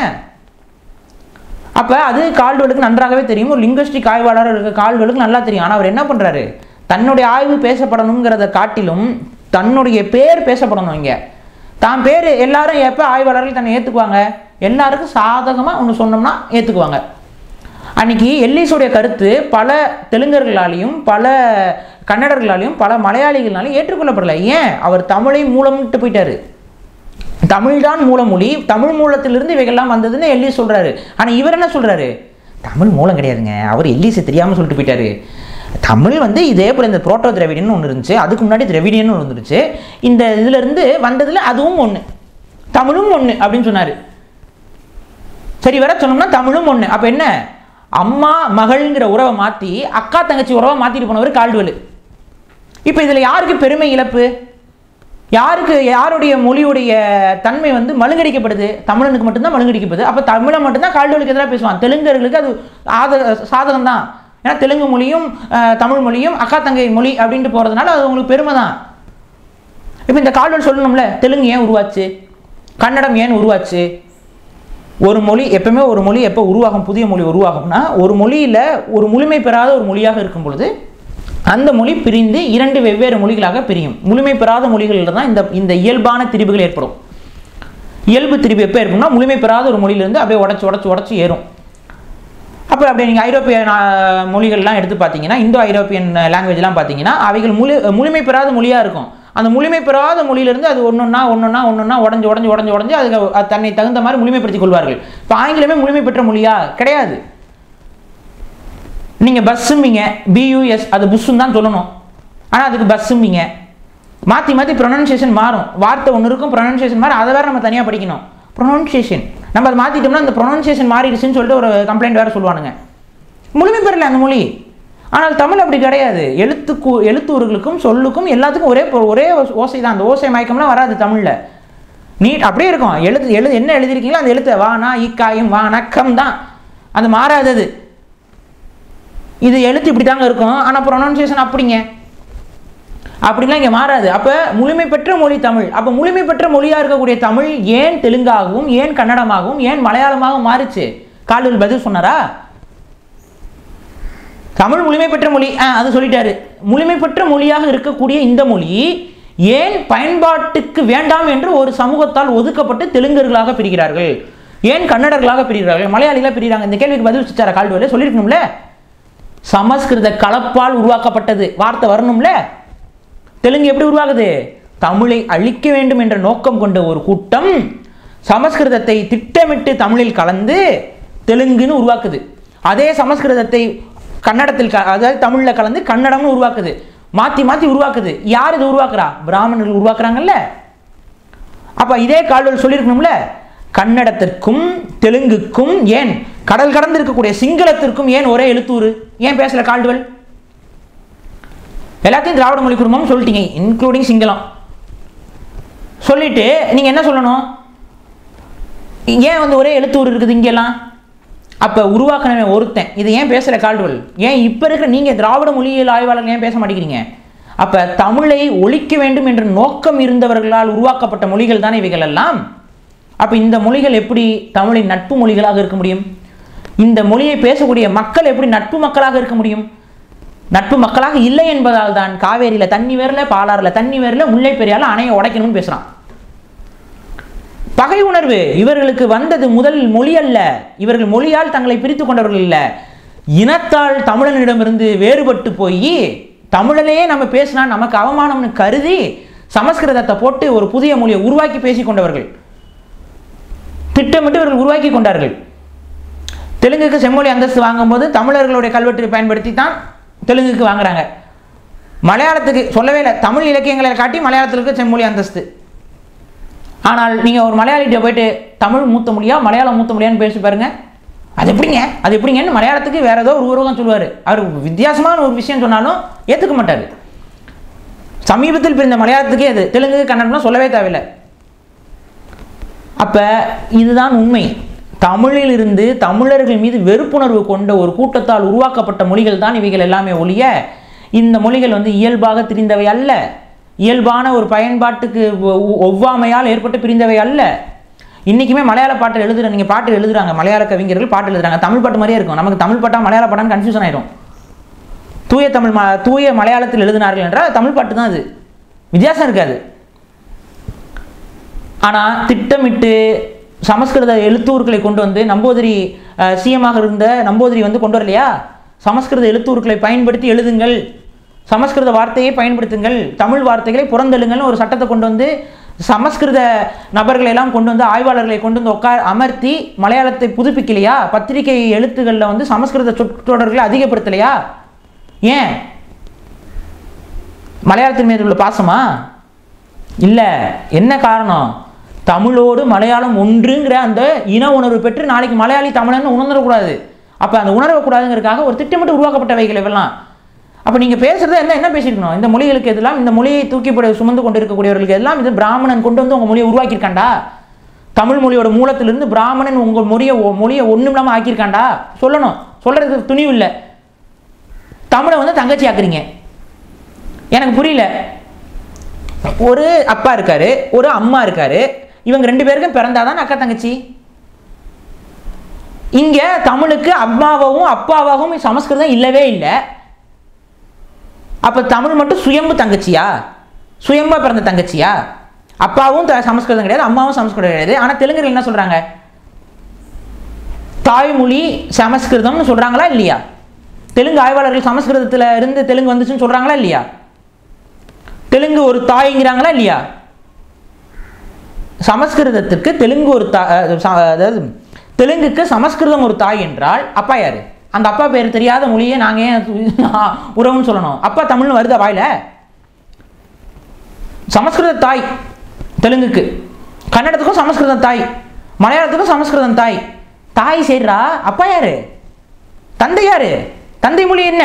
அப்போ அது கால்டுவலுக்கு நன்றாகவே தெரியும் ஒரு லிங்குஸ்டிக் ஆய்வாளர் இருக்க கால்டுவலுக்கு நல்லா தெரியும் ஆனால் அவர் என்ன பண்ணுறாரு தன்னுடைய ஆய்வு பேசப்படணுங்கிறத காட்டிலும் தன்னுடைய பேர் பேசப்படணும் இங்கே தான் பேர் எல்லாரும் எப்போ ஆய்வாளர்கள் தன்னை ஏற்றுக்குவாங்க எல்லாருக்கும் சாதகமாக ஒன்று சொன்னோம்னா ஏற்றுக்குவாங்க அன்னைக்கு எல்லிஸுடைய கருத்து பல தெலுங்கர்களாலையும் பல கன்னடர்களாலையும் பல மலையாளிகளாலையும் ஏற்றுக்கொள்ளப்படலை ஏன் அவர் தமிழை மூலம்ட்டு போயிட்டாரு தமிழ்தான் மூலமொழி தமிழ் மூலத்திலிருந்து இவைகள்லாம் வந்ததுன்னு எல்லிஸ் சொல்றாரு ஆனா இவர் என்ன சொல்றாரு தமிழ் மூலம் கிடையாதுங்க அவர் எல்லிஸ் தெரியாம சொல்லிட்டு போயிட்டாரு தமிழ் வந்து இதே போல இந்த புரோட்டோ திராவிடியன் ஒன்று இருந்துச்சு அதுக்கு முன்னாடி திராவிடியன் ஒன்று இருந்துச்சு இந்த இதுல இருந்து வந்ததுல அதுவும் ஒன்று தமிழும் ஒன்று அப்படின்னு சொன்னாரு சரி வர சொன்னோம்னா தமிழும் ஒன்று அப்போ என்ன அம்மா மகள்ங்கிற உறவை மாற்றி அக்கா தங்கச்சி உறவை மாற்றிட்டு போனவர் கால்டுவல் இப்போ இதில் யாருக்கு பெருமை இழப்பு யாருக்கு யாருடைய மொழியுடைய தன்மை வந்து மழுங்கடிக்கப்படுது தமிழனுக்கு மட்டும்தான் மழுங்கடிக்கப்படுது அப்போ தமிழை மட்டும்தான் கால்டுவலுக்கு எதிராக பேசுவான் தெலுங்கர்களுக்கு அது ஆத சாதகம் தான் ஏன்னா தெலுங்கு மொழியும் அஹ், தமிழ் மொழியும் அக்கா தங்கை மொழி அப்படின்ட்டு போகிறதுனால அது உங்களுக்கு பெருமை தான் இப்போ இந்த கால்டுவல் சொல்லணும்ல தெலுங்கு ஏன் உருவாச்சு கன்னடம் ஏன் உருவாச்சு ஒரு மொழி எப்பவுமே ஒரு மொழி எப்போ உருவாகும் புதிய மொழி உருவாகும்னா ஒரு மொழியில் ஒரு முழுமை பெறாத ஒரு மொழியாக இருக்கும் பொழுது அந்த மொழி பிரிந்து இரண்டு வெவ்வேறு மொழிகளாக பிரியும் முழுமை பெறாத மொழிகளில் தான் இந்த இந்த இயல்பான திரிவுகள் ஏற்படும் இயல்பு திரிவு எப்போ ஏற்படும்னா முழுமை பெறாத ஒரு மொழியிலிருந்து அப்படியே உடச்சி உடச்சி உடச்சி ஏறும் அப்போ அப்படியே நீங்கள் ஐரோப்பிய நா- மொழிகள்லாம் எடுத்து பார்த்தீங்கன்னா இந்தோ ஐரோப்பியன் லாங்குவேஜ்லாம் பார்த்தீங்கன்னா அவைகள் முழு முழுமை பெறாத மொழியாக இருக்கும் அந்த முழுமை பெறாத மொழியிலிருந்து அது ஒன்றொன்னா ஒன்றொன்னா ஒன்றொன்னா உடஞ்சி உடஞ்சி உடஞ்சி உடஞ்சி அதுக்கு அது தன்னை தகுந்த மாதிரி முழுமைப்படுத்திக் கொள்வார்கள் இப்போ ஆங்கிலமே முழுமை பெற்ற மொழியா கிடையாது நீங்கள் பஸ்ஸும்பிங்க பியூஎஸ் அது புஸ்ஸுன்னு தான் சொல்லணும் ஆனால் அதுக்கு பஸ்ஸும்பிங்க மாற்றி மாற்றி ப்ரொனன்சியேஷன் மாறும் வார்த்தை ஒன்று இருக்கும் ப்ரொனன்சியேஷன் மாறும் அதை வேறு நம்ம தனியாக படிக்கணும் ப்ரொனன்சியேஷன் நம்ம அதை மாற்றிட்டோம்னா அந்த ப்ரொனன்சியேஷன் மாறிடுச்சுன்னு சொல்லிட்டு ஒரு கம்ப்ளைண்ட் வேறு சொல்லுவானுங்க முழுமை பெறல அந்த மொழி ஆனால் தமிழ் அப்படி கிடையாது எழுத்துக்கு எழுத்துருகளுக்கும் சொல்லுக்கும் எல்லாத்துக்கும் ஒரே பொ- ஒரே ஓ- ஓசை தான் அந்த ஓசை மயக்கம்லாம் வராது தமிழில் நீட் அப்படியே இருக்கும் எழுத்து எழுது என்ன எழுதிருக்கீங்களோ அந்த எழுத்து வானா இக்காயும் வணக்கம் தான் அது மாறாதது இது எழுத்து இப்படி தாங்க இருக்கும் ஆனால் ப்ரொனன்சியேஷன் அப்படிங்க அப்படிலாம் இங்கே மாறாது அப்போ முழுமை பெற்ற மொழி தமிழ் அப்போ முழுமை பெற்ற மொழியாக இருக்கக்கூடிய தமிழ் ஏன் தெலுங்காகவும் ஏன் கன்னடமாகவும் ஏன் மலையாளமாகவும் மாறுச்சு காலில் பதில் சொன்னாரா தமிழ் முழுமை பெற்ற மொழி ஆ அது சொல்லிட்டாரு முழுமை பெற்ற மொழியாக இருக்கக்கூடிய இந்த மொழி ஏன் பயன்பாட்டுக்கு வேண்டாம் என்று ஒரு சமூகத்தால் ஒதுக்கப்பட்டு தெலுங்கர்களாக பிரிகிறார்கள் ஏன் கன்னடர்களாக பிரிகிறார்கள் மலையாளிகளாக பிரிகிறாங்க இந்த கேள்விக்கு பதில் வச்சாரா கால்டுவலே சொல்லியிருக்கணும்ல சமஸ்கிருத கலப்பால் உருவாக்கப்பட்டது வார்த்தை வரணும்ல தெலுங்கு எப்படி உருவாகுது தமிழை அழிக்க வேண்டும் என்ற நோக்கம் கொண்ட ஒரு கூட்டம் சமஸ்கிருதத்தை திட்டமிட்டு தமிழில் கலந்து தெலுங்குன்னு உருவாக்குது அதே சமஸ்கிருதத்தை கன்னடத்தில் க- அதாவது தமிழில் கலந்து கன்னடம்னு உருவாக்குது மாற்றி மாற்றி உருவாக்குது யார் இது உருவாக்குறா பிராமணர்கள் உருவாக்குறாங்கல்ல அப்ப இதே கால்வல் சொல்லியிருக்கணும்ல கன்னடத்திற்கும் தெலுங்குக்கும் ஏன் கடல் கடந்து இருக்கக்கூடிய சிங்களத்திற்கும் ஏன் ஒரே எழுத்தூறு ஏன் பேசல கால்டுவல் எல்லாத்தையும் திராவிட மொழி குடும்பம் சொல்லிட்டீங்க இன்க்ளூடிங் சிங்களம் சொல்லிட்டு நீங்க என்ன சொல்லணும் ஏன் வந்து ஒரே எழுத்தூர் இருக்குது இங்கெல்லாம் அப்ப உருவாக்கினவன் ஒருத்தன் இது ஏன் பேசல கால்டுவல் ஏன் இப்ப இருக்கிற நீங்க திராவிட மொழியியல் ஆய்வாளர்கள் ஏன் பேச மாட்டேங்கிறீங்க அப்ப தமிழை ஒழிக்க வேண்டும் என்ற நோக்கம் இருந்தவர்களால் உருவாக்கப்பட்ட மொழிகள் தானே இவைகள் எல்லாம் அப்ப இந்த மொழிகள் எப்படி தமிழின் நட்பு மொழிகளாக இருக்க முடியும் இந்த மொழியை பேசக்கூடிய மக்கள் எப்படி நட்பு மக்களாக இருக்க முடியும் நட்பு மக்களாக இல்லை என்பதால் தான் காவேரியில தண்ணி வரல பாலாறுல தண்ணி வரல முல்லை பெரியால அணையை உடைக்கணும்னு பேசுறான் பகை உணர்வு இவர்களுக்கு வந்தது முதல் மொழி அல்ல இவர்கள் மொழியால் தங்களை பிரித்து கொண்டவர்கள் இல்ல இனத்தால் தமிழனிடமிருந்து வேறுபட்டு போய் தமிழிலேயே நம்ம பேசினா நமக்கு அவமானம்னு கருதி சமஸ்கிருதத்தை போட்டு ஒரு புதிய மொழியை உருவாக்கி பேசிக் கொண்டவர்கள் திட்டமிட்டு இவர்கள் உருவாக்கி கொண்டார்கள் தெலுங்குக்கு செம்மொழி அந்தஸ்து வாங்கும்போது தமிழர்களுடைய கல்வெட்டை பயன்படுத்தி தான் தெலுங்குக்கு வாங்குறாங்க மலையாளத்துக்கு சொல்லவே இல்லை தமிழ் இலக்கியங்களை காட்டி மலையாளத்திற்கு செம்மொழி அந்தஸ்து ஆனால் நீங்கள் ஒரு மலையாளிகிட்ட போயிட்டு தமிழ் மூத்த மொழியா மலையாளம் மூத்த மொழியான்னு பேசி பாருங்க அது எப்படிங்க அது எப்படிங்கன்னு மலையாளத்துக்கு வேற ஏதோ ஒரு உருவகம் சொல்லுவார் அவர் வித்தியாசமான ஒரு விஷயம் சொன்னாலும் ஏற்றுக்க மாட்டார் சமீபத்தில் பிரிந்த மலையாளத்துக்கே அது தெலுங்கு கன்னடம்லாம் சொல்லவே தேவையில்லை அப்ப இதுதான் உண்மை தமிழிலிருந்து தமிழர்கள் மீது வெறுப்புணர்வு கொண்ட ஒரு கூட்டத்தால் உருவாக்கப்பட்ட மொழிகள் தான் இவைகள் எல்லாமே ஒழிய இந்த மொழிகள் வந்து இயல்பாக திரிந்தவை அல்ல இயல்பான ஒரு பயன்பாட்டுக்கு ஒ- ஒ- ஒவ்வாமையால் ஏற்பட்டு பிரிந்தவை அல்ல இன்றைக்குமே மலையாள பாட்டு எழுதுற நீங்கள் பாட்டு எழுதுறாங்க மலையாள கவிஞர்கள் பாட்டு எழுதுறாங்க தமிழ் பாட்டு மாதிரியே இருக்கும் நமக்கு தமிழ் பாட்டா மலையாள பாட்டான்னு கன்ஃபியூஷன் ஆயிடும் தூய தமிழ் ம தூய மலையாளத்தில் எழுதினார்கள் என்றால் அது தமிழ் பாட்டு தான் அது வித்தியாசம் இருக்காது ஆனால் திட்டமிட்டு சமஸ்கிருத எழுத்தூர்களை கொண்டு வந்து நம்பூதிரி சிஎமாக இருந்த நம்பூதிரி வந்து கொண்டு வரலையா சமஸ்கிருத எழுத்தூர்களை பயன்படுத்தி எழுதுங்கள் சமஸ்கிருத வார்த்தையை பயன்படுத்துங்கள் தமிழ் வார்த்தைகளை புறந்தெழுங்கள்னு ஒரு சட்டத்தை கொண்டு வந்து சமஸ்கிருத நபர்களை எல்லாம் கொண்டு வந்து ஆய்வாளர்களை கொண்டு வந்து உட்கார் அமர்த்தி மலையாளத்தை புதுப்பிக்கலையா பத்திரிகை எழுத்துக்களில் வந்து சமஸ்கிருத சொற்றொடர்களை அதிகப்படுத்தலையா ஏன் மலையாளத்தின் மீது உள்ள பாசமா இல்லை என்ன காரணம் தமிழோடு மலையாளம் ஒன்றுங்கிற அந்த இன உணர்வு பெற்று நாளைக்கு மலையாளி தமிழன்னு உணர்ந்துடக்கூடாது அப்போ அந்த உணர்வை கூடாதுங்கிறதுக்காக ஒரு திட்டமிட்டு உருவாக்கப்பட்டவைகள் இவெல்லாம் அப்போ நீங்கள் பேசுறது எல்லாம் என்ன பேசியிருக்கணும் இந்த மொழிகளுக்கு எதெல்லாம் இந்த மொழியை தூக்கிப்பட சுமந்து கொண்டு இருக்கக்கூடியவர்களுக்கு எல்லாம் இது பிராமணன் கொண்டு வந்து உங்கள் மொழியை உருவாக்கியிருக்காண்டா தமிழ் மொழியோட மூலத்திலிருந்து பிராமணன் உங்கள் மொழியை மொழியை ஒன்றும் இல்லாமல் ஆக்கியிருக்காண்டா சொல்லணும் சொல்கிறதுக்கு துணிவு இல்லை தமிழை வந்து தங்கச்சி ஆக்குறீங்க எனக்கு புரியல ஒரு அப்பா இருக்காரு ஒரு அம்மா இருக்காரு இவங்க ரெண்டு பேருக்கும் பிறந்தாதான் அக்கா தங்கச்சி இங்க தமிழுக்கு அம்மாவாகவும் அப்பாவாகவும் சமஸ்கிருதம் இல்லவே இல்லை அப்ப தமிழ் மட்டும் சுயம்பு தங்கச்சியா சுயம்பா பிறந்த தங்கச்சியா அப்பாவும் த- சமஸ்கிருதம் கிடையாது அம்மாவும் சமஸ்கிருதம் கிடையாது ஆனா தெலுங்குல என்ன சொல்றாங்க தாய்மொழி சமஸ்கிருதம்னு சொல்றாங்களா இல்லையா தெலுங்கு ஆய்வாளர்கள் சமஸ்கிருதத்துல இருந்து தெலுங்கு வந்துச்சுன்னு சொல்றாங்களா இல்லையா தெலுங்கு ஒரு தாய்ங்கிறாங்களா இல்லையா சமஸ்கிருதத்துக்கு தெலுங்கு ஒரு தா அஹ் ச- அதாவது தெலுங்குக்கு சமஸ்கிருதம் ஒரு தாய் என்றால் அப்பா யாரு அந்த அப்பா பேர் தெரியாத மொழியை நாங்கள் ஏன் உறவுன்னு சொல்லணும் அப்பா தமிழ்னு வருதா வாயில சமஸ்கிருத தாய் தெலுங்குக்கு கன்னடத்துக்கும் சமஸ்கிருதம் தாய் மலையாளத்துக்கும் சமஸ்கிருதம் தாய் தாய் சரிடா அப்பா யாரு தந்தை யாரு தந்தை மொழி என்ன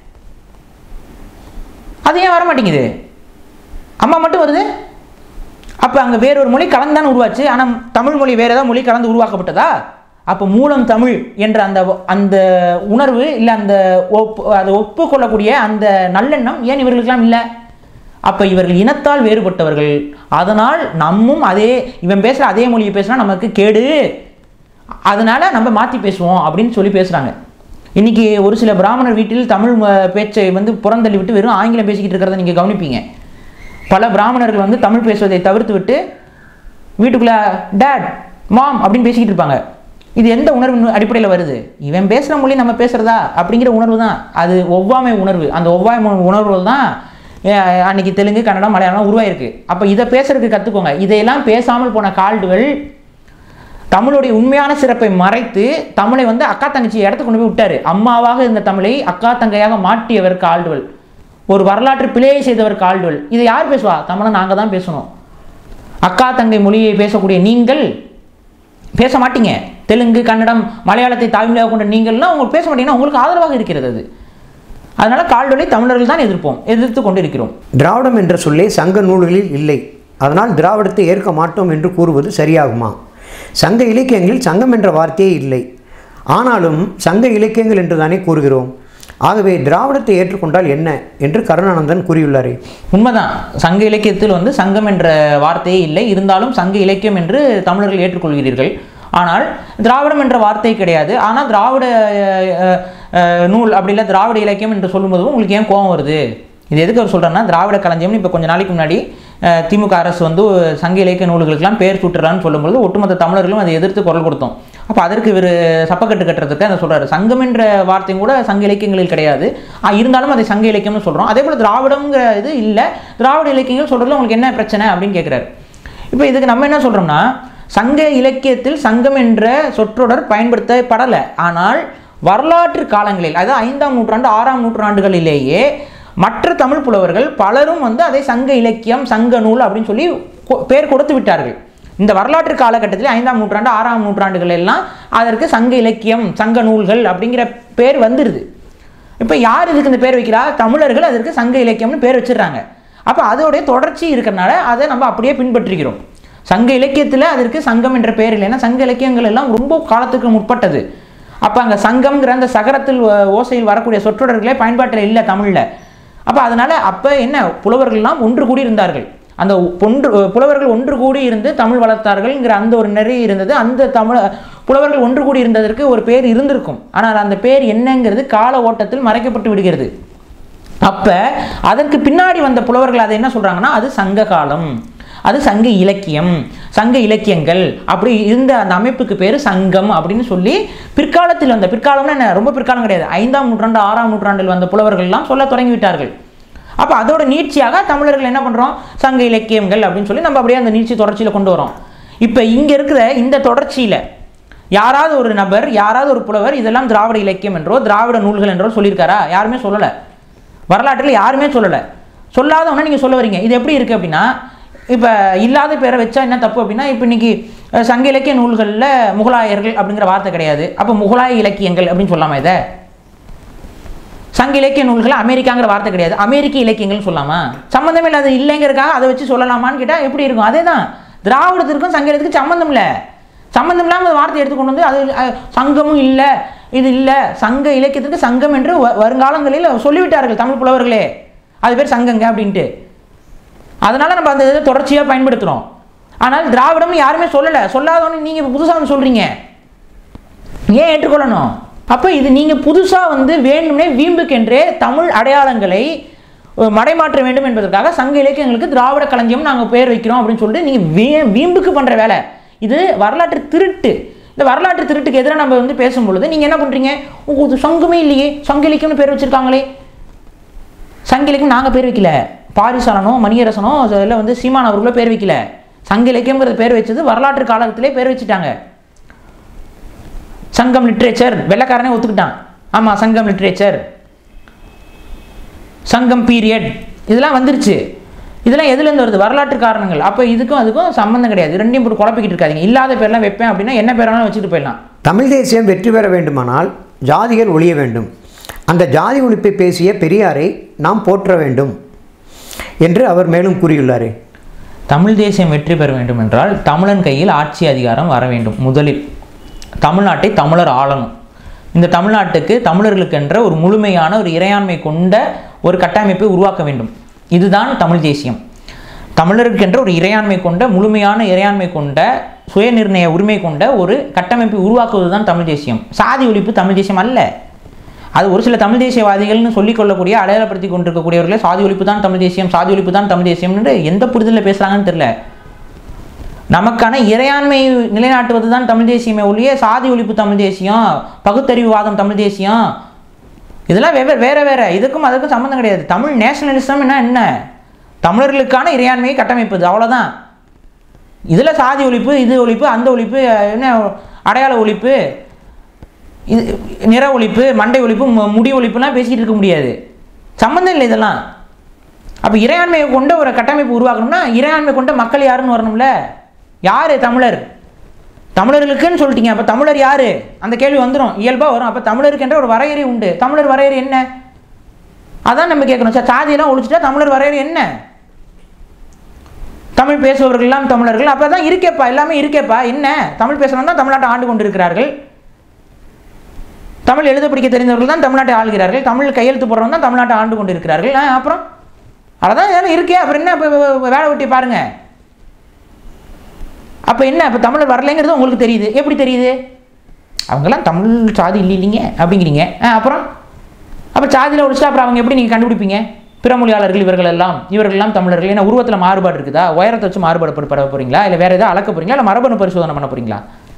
அது ஏன் வர மாட்டேங்குது அம்மா மட்டும் வருது அப்போ அங்கே வேறொரு மொழி கலந்தான உருவாச்சு ஆனால் தமிழ் மொழி வேற ஏதாவது மொழி கலந்து உருவாக்கப்பட்டதா அப்போ மூலம் தமிழ் என்ற அந்த அந்த உணர்வு இல்லை அந்த ஒப்பு அதை ஒப்புக்கொள்ளக்கூடிய அந்த நல்லெண்ணம் ஏன் இவர்களுக்கெல்லாம் இல்லை அப்போ இவர்கள் இனத்தால் வேறுபட்டவர்கள் அதனால் நம்மும் அதே இவன் பேசுகிற அதே மொழியை பேசினா நமக்கு கேடு அதனால நம்ம மாற்றி பேசுவோம் அப்படின்னு சொல்லி பேசுகிறாங்க இன்னைக்கு ஒரு சில பிராமணர் வீட்டில் தமிழ் ம- பேச்சை வந்து புறந்தள்ளி விட்டு வெறும் ஆங்கிலம் பேசிக்கிட்டு இருக்கிறத நீங்கள் கவனிப்பீங்க பல பிராமணர்கள் வந்து தமிழ் பேசுவதை தவிர்த்து விட்டு வீட்டுக்குள்ள டேட் மாம் அப்படின்னு பேசிக்கிட்டு இருப்பாங்க இது எந்த உணர்வு அடிப்படையில் வருது இவன் பேசுகிற மொழி நம்ம பேசுகிறதா அப்படிங்கிற உணர்வு தான் அது ஒவ்வாமை உணர்வு அந்த ஒவ்வாமை உணர்வு தான் அஹ், அன்னைக்கு தெலுங்கு கன்னடம் மலையாளம் உருவாயிருக்கு அப்போ இதை பேசுறதுக்கு கற்றுக்கோங்க இதையெல்லாம் பேசாமல் போன கால்டுகள் தமிழுடைய உண்மையான சிறப்பை மறைத்து தமிழை வந்து அக்கா தங்கச்சி இடத்துக்கு கொண்டு போய் விட்டாரு அம்மாவாக இருந்த தமிழை அக்கா தங்கையாக மாற்றியவர் கால்டுவல் ஒரு வரலாற்று பிழையை செய்தவர் கால்டுவல் இதை யார் பேசுவா தமிழை நாங்கள் தான் பேசணும் அக்கா தங்கை மொழியை பேசக்கூடிய நீங்கள் பேச மாட்டீங்க தெலுங்கு கன்னடம் மலையாளத்தை தாய்மொழியாக கொண்ட நீங்கள்லாம் உங்களுக்கு பேச மாட்டீங்கன்னா உங்களுக்கு ஆதரவாக இருக்கிறது அது அதனால கால்டுவலை தமிழர்கள் தான் எதிர்ப்போம் எதிர்த்து கொண்டு இருக்கிறோம்
திராவிடம் என்ற சொல்லே சங்க நூல்களில் இல்லை அதனால் திராவிடத்தை ஏற்க மாட்டோம் என்று கூறுவது சரியாகுமா சங்க இலக்கியங்களில் சங்கம் என்ற வார்த்தையே இல்லை ஆனாலும் சங்க இலக்கியங்கள் என்று தானே கூறுகிறோம் ஆகவே திராவிடத்தை ஏற்றுக்கொண்டால் என்ன என்று கருணானந்தன் கூறியுள்ளாரே
உண்மைதான் சங்க இலக்கியத்தில் வந்து சங்கம் என்ற வார்த்தையே இல்லை இருந்தாலும் சங்க இலக்கியம் என்று தமிழர்கள் ஏற்றுக்கொள்கிறீர்கள் ஆனால் திராவிடம் என்ற வார்த்தை கிடையாது ஆனால் திராவிட அஹ், அஹ், நூல் அப்படி இல்லை திராவிட இலக்கியம் என்று சொல்லும்போது உங்களுக்கு ஏன் கோபம் வருது இது எதுக்கு அவர் சொல்கிறேன்னா திராவிட களஞ்சியம்னு இப்போ கொஞ்ச நாளைக்கு முன்னாடி அஹ், திமுக அரசு வந்து சங்க இலக்கிய நூல்களுக்கெல்லாம் பேர் சூட்டுறான்னு சொல்லும்போது ஒட்டுமொத்த தமிழர்களும் அதை எதிர்த்து குரல் கொடுத்தோம் அப்போ அதற்கு இவர் சப்பக்கட்டு கட்டுறதுக்கு அதை சொல்றாரு சங்கம் என்ற வார்த்தையும் கூட சங்க இலக்கியங்களில் கிடையாது ஆ, இருந்தாலும் அதை சங்க இலக்கியம்னு சொல்கிறோம் அதே போல் திராவிடம்ங்கிற இது இல்லை திராவிட இலக்கியங்கள் சொல்கிறதுல உங்களுக்கு என்ன பிரச்சனை அப்படின்னு கேட்குறாரு இப்போ இதுக்கு நம்ம என்ன சொல்கிறோம்னா சங்க இலக்கியத்தில் சங்கம் என்ற சொற்றொடர் பயன்படுத்தப்படலை ஆனால் வரலாற்று காலங்களில் அதாவது ஐந்தாம் நூற்றாண்டு ஆறாம் நூற்றாண்டுகளிலேயே மற்ற தமிழ் புலவர்கள் பலரும் வந்து அதை சங்க இலக்கியம் சங்க நூல் அப்படின்னு சொல்லி கொ- பேர் கொடுத்து விட்டார்கள் இந்த வரலாற்று காலகட்டத்தில் ஐந்தாம் நூற்றாண்டு ஆறாம் நூற்றாண்டுகள் எல்லாம் அதற்கு சங்க இலக்கியம் சங்க நூல்கள் அப்படிங்கிற பேர் வந்துடுது இப்போ யார் இதுக்கு இந்த பேர் வைக்கிறா தமிழர்கள் அதற்கு சங்க இலக்கியம்னு பேர் வச்சிடுறாங்க அப்போ அதோடைய தொடர்ச்சி இருக்கிறனால அதை நம்ம அப்படியே பின்பற்றுகிறோம் சங்க இலக்கியத்தில் அதற்கு சங்கம் என்ற பெயர் இல்லைன்னா சங்க இலக்கியங்கள் எல்லாம் ரொம்ப காலத்துக்கு முற்பட்டது அப்போ அங்கே சங்கம்ங்கிற அந்த சகரத்தில் ஓ- ஓசையில் வரக்கூடிய சொற்றொடர்களே பயன்பாட்டில் இல்லை தமிழில் அப்போ அதனால அப்போ என்ன புலவர்கள்லாம் ஒன்று கூடி இருந்தார்கள் அந்த ஒன்று புலவர்கள் ஒன்று கூடி இருந்து தமிழ் வளர்த்தார்கள்ங்கிற அந்த ஒரு நெறி இருந்தது அந்த தமிழ் புலவர்கள் ஒன்று கூடி இருந்ததற்கு ஒரு பேர் இருந்திருக்கும் ஆனால் அந்த பேர் என்னங்கிறது கால ஓட்டத்தில் மறைக்கப்பட்டு விடுகிறது அப்ப அதற்கு பின்னாடி வந்த புலவர்கள் அதை என்ன சொல்றாங்கன்னா அது சங்க காலம் அது சங்க இலக்கியம் சங்க இலக்கியங்கள் அப்படி இருந்த அந்த அமைப்புக்கு பேர் சங்கம் அப்படின்னு சொல்லி பிற்காலத்தில் வந்த பிற்காலம்னா என்ன ரொம்ப பிற்காலம் கிடையாது ஐந்தாம் நூற்றாண்டு ஆறாம் நூற்றாண்டில் வந்த புலவர்கள்லாம் சொல்ல தொடங்கி விட்டார்கள் அப்போ அதோட நீட்சியாக தமிழர்கள் என்ன பண்ணுறோம் சங்க இலக்கியங்கள் அப்படின்னு சொல்லி நம்ம அப்படியே அந்த நீட்சி தொடர்ச்சியில் கொண்டு வரோம் இப்போ இங்கே இருக்கிற இந்த தொடர்ச்சியில் யாராவது ஒரு நபர் யாராவது ஒரு புலவர் இதெல்லாம் திராவிட இலக்கியம் என்றோ திராவிட நூல்கள் என்றோ சொல்லியிருக்காரா யாருமே சொல்லலை வரலாற்றில் யாருமே சொல்லலை சொல்லாதவனா நீங்கள் சொல்ல வரீங்க இது எப்படி இருக்குது அப்படின்னா இப்போ இல்லாத பேரை வச்சா என்ன தப்பு அப்படின்னா இப்போ இன்னைக்கு அஹ், சங்க இலக்கிய நூல்களில் முகலாயர்கள் அப்படிங்கிற வார்த்தை கிடையாது அப்போ முகலாய இலக்கியங்கள் அப்படின்னு சொல்லாமா இதை சங்க இலக்கிய நூல்கள் அமெரிக்காங்கிற வார்த்தை கிடையாது அமெரிக்க இலக்கியங்கள்னு சொல்லாமா சம்மந்தமே இல்லாத இல்லைங்கிறதுக்காக அதை வச்சு சொல்லலாமான்னு கேட்டால் எப்படி இருக்கும் அதே தான் திராவிடத்திற்கும் சங்க இலக்கியத்துக்கும் சம்மந்தம் இல்லை சம்மந்தம் இல்லாமல் அந்த வார்த்தை எடுத்து கொண்டு வந்து அது அஹ், சங்கமும் இல்லை இது இல்லை சங்க இலக்கியத்திற்கு சங்கம் என்று வ- வருங்காலங்களில் சொல்லிவிட்டார்கள் தமிழ் புலவர்களே அது பேர் சங்கங்க அப்படின்ட்டு அதனால நம்ம அந்த இதை தொடர்ச்சியாக பயன்படுத்துகிறோம் ஆனால் திராவிடம்னு யாருமே சொல்லலை சொல்லாதவொன்னு நீங்கள் புதுசாக வந்து சொல்கிறீங்க ஏன் ஏற்றுக்கொள்ளணும் அப்போ இது நீங்கள் புதுசாக வந்து வேண்டும்னே வீம்புக்கென்றே தமிழ் அடையாளங்களை அஹ், மடைமாற்ற வேண்டும் என்பதற்காக சங்க இலக்கியங்களுக்கு திராவிட களஞ்சியம் நாங்கள் பேர் வைக்கிறோம் அப்படின்னு சொல்லிட்டு நீங்கள் வீ வீம்புக்கு பண்ணுற வேலை இது வரலாற்று திருட்டு இந்த வரலாற்று திருட்டுக்கு எதிராக நம்ம வந்து பேசும்பொழுது நீங்கள் என்ன பண்ணுறீங்க உங்களுக்கு சங்கமே இல்லையே சங்க இலக்கியம்னு பேர் வச்சுருக்காங்களே சங்க இலக்கியம் நாங்கள் பேர் வைக்கல பாரிசாலனோ மணியரசனோ அதில் வந்து சீமான் அவர்களோ பேர் வைக்கல சங்க இலக்கியம்ங்கிறது பேர் வச்சது வரலாற்று காலத்திலே பேர் வச்சுட்டாங்க சங்கம் லிட்ரேச்சர் வெள்ளைக்காரனே ஒத்துக்கிட்டான் ஆமாம் சங்கம் லிட்ரேச்சர் சங்கம் பீரியட் இதெல்லாம் வந்துருச்சு இதெல்லாம் எதுலேருந்து வருது வரலாற்று காரணங்கள் அப்போ இதுக்கும் அதுக்கும் சம்மந்தம் கிடையாது ரெண்டையும் போட்டு குழப்பிக்கிட்டு இருக்காதீங்க இல்லாத பேர்லாம் வைப்பேன் அப்படின்னா என்ன பேர் வேணாலும் வச்சுட்டு போயிடலாம்
தமிழ் தேசியம் வெற்றி பெற வேண்டுமானால் ஜாதிகள் ஒழிய வேண்டும் அந்த ஜாதி ஒழிப்பை பேசிய பெரியாரை நாம் போற்ற வேண்டும் என்று அவர் மேலும் கூறியுள்ளாரே
தமிழ் தேசியம் வெற்றி பெற வேண்டும் என்றால் தமிழன் கையில் ஆட்சி அதிகாரம் வர வேண்டும் முதலில் தமிழ்நாட்டை தமிழர் ஆளணும் இந்த தமிழ்நாட்டுக்கு தமிழர்களுக்கென்ற ஒரு முழுமையான ஒரு இறையாண்மை கொண்ட ஒரு கட்டமைப்பை உருவாக்க வேண்டும் இதுதான் தமிழ் தேசியம் தமிழருக்கென்ற ஒரு இறையாண்மை கொண்ட முழுமையான இறையாண்மை கொண்ட சுயநிர்ணய உரிமை கொண்ட ஒரு கட்டமைப்பை உருவாக்குவது தான் தமிழ் தேசியம் சாதி ஒழிப்பு தமிழ் தேசியம் அல்ல அது ஒரு சில தமிழ் தேசியவாதிகள்னு சொல்லிக் கொள்ளக்கூடிய அடையாளப்படுத்தி கொண்டிருக்கக்கூடியவர்களே சாதி ஒழிப்பு தான் தமிழ் தேசியம் சாதி ஒழிப்பு தான் தமிழ் தேசியம் என்று எந்த புரிதலில் பேசுகிறாங்கன்னு தெரியல நமக்கான இறையாண்மை நிலைநாட்டுவது தான் தமிழ் தேசியமே ஒழிய சாதி ஒழிப்பு தமிழ் தேசியம் பகுத்தறிவுவாதம் தமிழ் தேசியம் இதெல்லாம் வேற வேற வேற இதுக்கும் அதுக்கும் சம்மந்தம் கிடையாது தமிழ் நேஷனலிசம் என்ன என்ன தமிழர்களுக்கான இறையாண்மையை கட்டமைப்பது அவ்வளோதான் இதில் சாதி ஒழிப்பு இது ஒழிப்பு அந்த ஒழிப்பு என்ன அடையாள ஒழிப்பு இது நிற ஒழிப்பு மண்டை ஒழிப்பு மு- முடி ஒழிப்புலாம் பேசிக்கிட்டு இருக்க முடியாது சம்மந்தம் இல்லை இதெல்லாம் அப்போ இறையாண்மையை கொண்ட ஒரு கட்டமைப்பு உருவாக்கணும்னா இறையாண்மை கொண்ட மக்கள் யாருன்னு வரணும்ல யார் தமிழர் தமிழர்களுக்குன்னு சொல்லிட்டீங்க அப்போ தமிழர் யார் அந்த கேள்வி வந்துடும் இயல்பாக வரும் அப்போ தமிழருக்குன்ற ஒரு வரையறை உண்டு தமிழர் வரையறை என்ன அதான் நம்ம கேட்கணும் சார் சாதியெல்லாம் ஒழிச்சிட்டா தமிழர் வரையறை என்ன தமிழ் பேசுபவர்கள் எல்லாம் தமிழர்கள் அப்போ தான் இருக்கேப்பா எல்லாமே இருக்கேப்பா என்ன தமிழ் பேசுகிறவங்க தான் தமிழ்நாட்டை ஆண்டு கொண்டிருக்கிறார்கள் தமிழ் எழுத படிக்க தெரிந்தவர்கள் தான் தமிழ்நாட்டை ஆள்கிறார்கள் தமிழ் கையெழுத்து போடுறவங்க தான் தமிழ்நாட்டை ஆண்டு கொண்டிருக்கிறார்கள் ஆ, அப்புறம் அதான் இதெல்லாம் இருக்கே அப்புறம் என்ன இப்போ வேலை வெட்டி பாருங்க அப்போ என்ன இப்போ தமிழர் வரலைங்கிறது உங்களுக்கு தெரியுது எப்படி தெரியுது அவங்கெல்லாம் தமிழ் சாதி இல்லை இல்லைங்க அப்படிங்கிறீங்க ஆ அப்புறம் அப்போ சாதியில் ஒழிச்சா அப்புறம் அவங்க எப்படி நீங்கள் கண்டுபிடிப்பீங்க பிற மொழியாளர்கள் இவர்கள் எல்லாம் இவர்கள் எல்லாம் தமிழர்கள் ஏன்னா உருவத்தில் மாறுபாடு இருக்குதா உயரத்தை வச்சு மாறுபாடு பட பட போறீங்களா இல்லை வேற ஏதாவது அளக்க போறீங்களா இல்லை மரபணு பரிசோதனை பண்ண போறீங்களா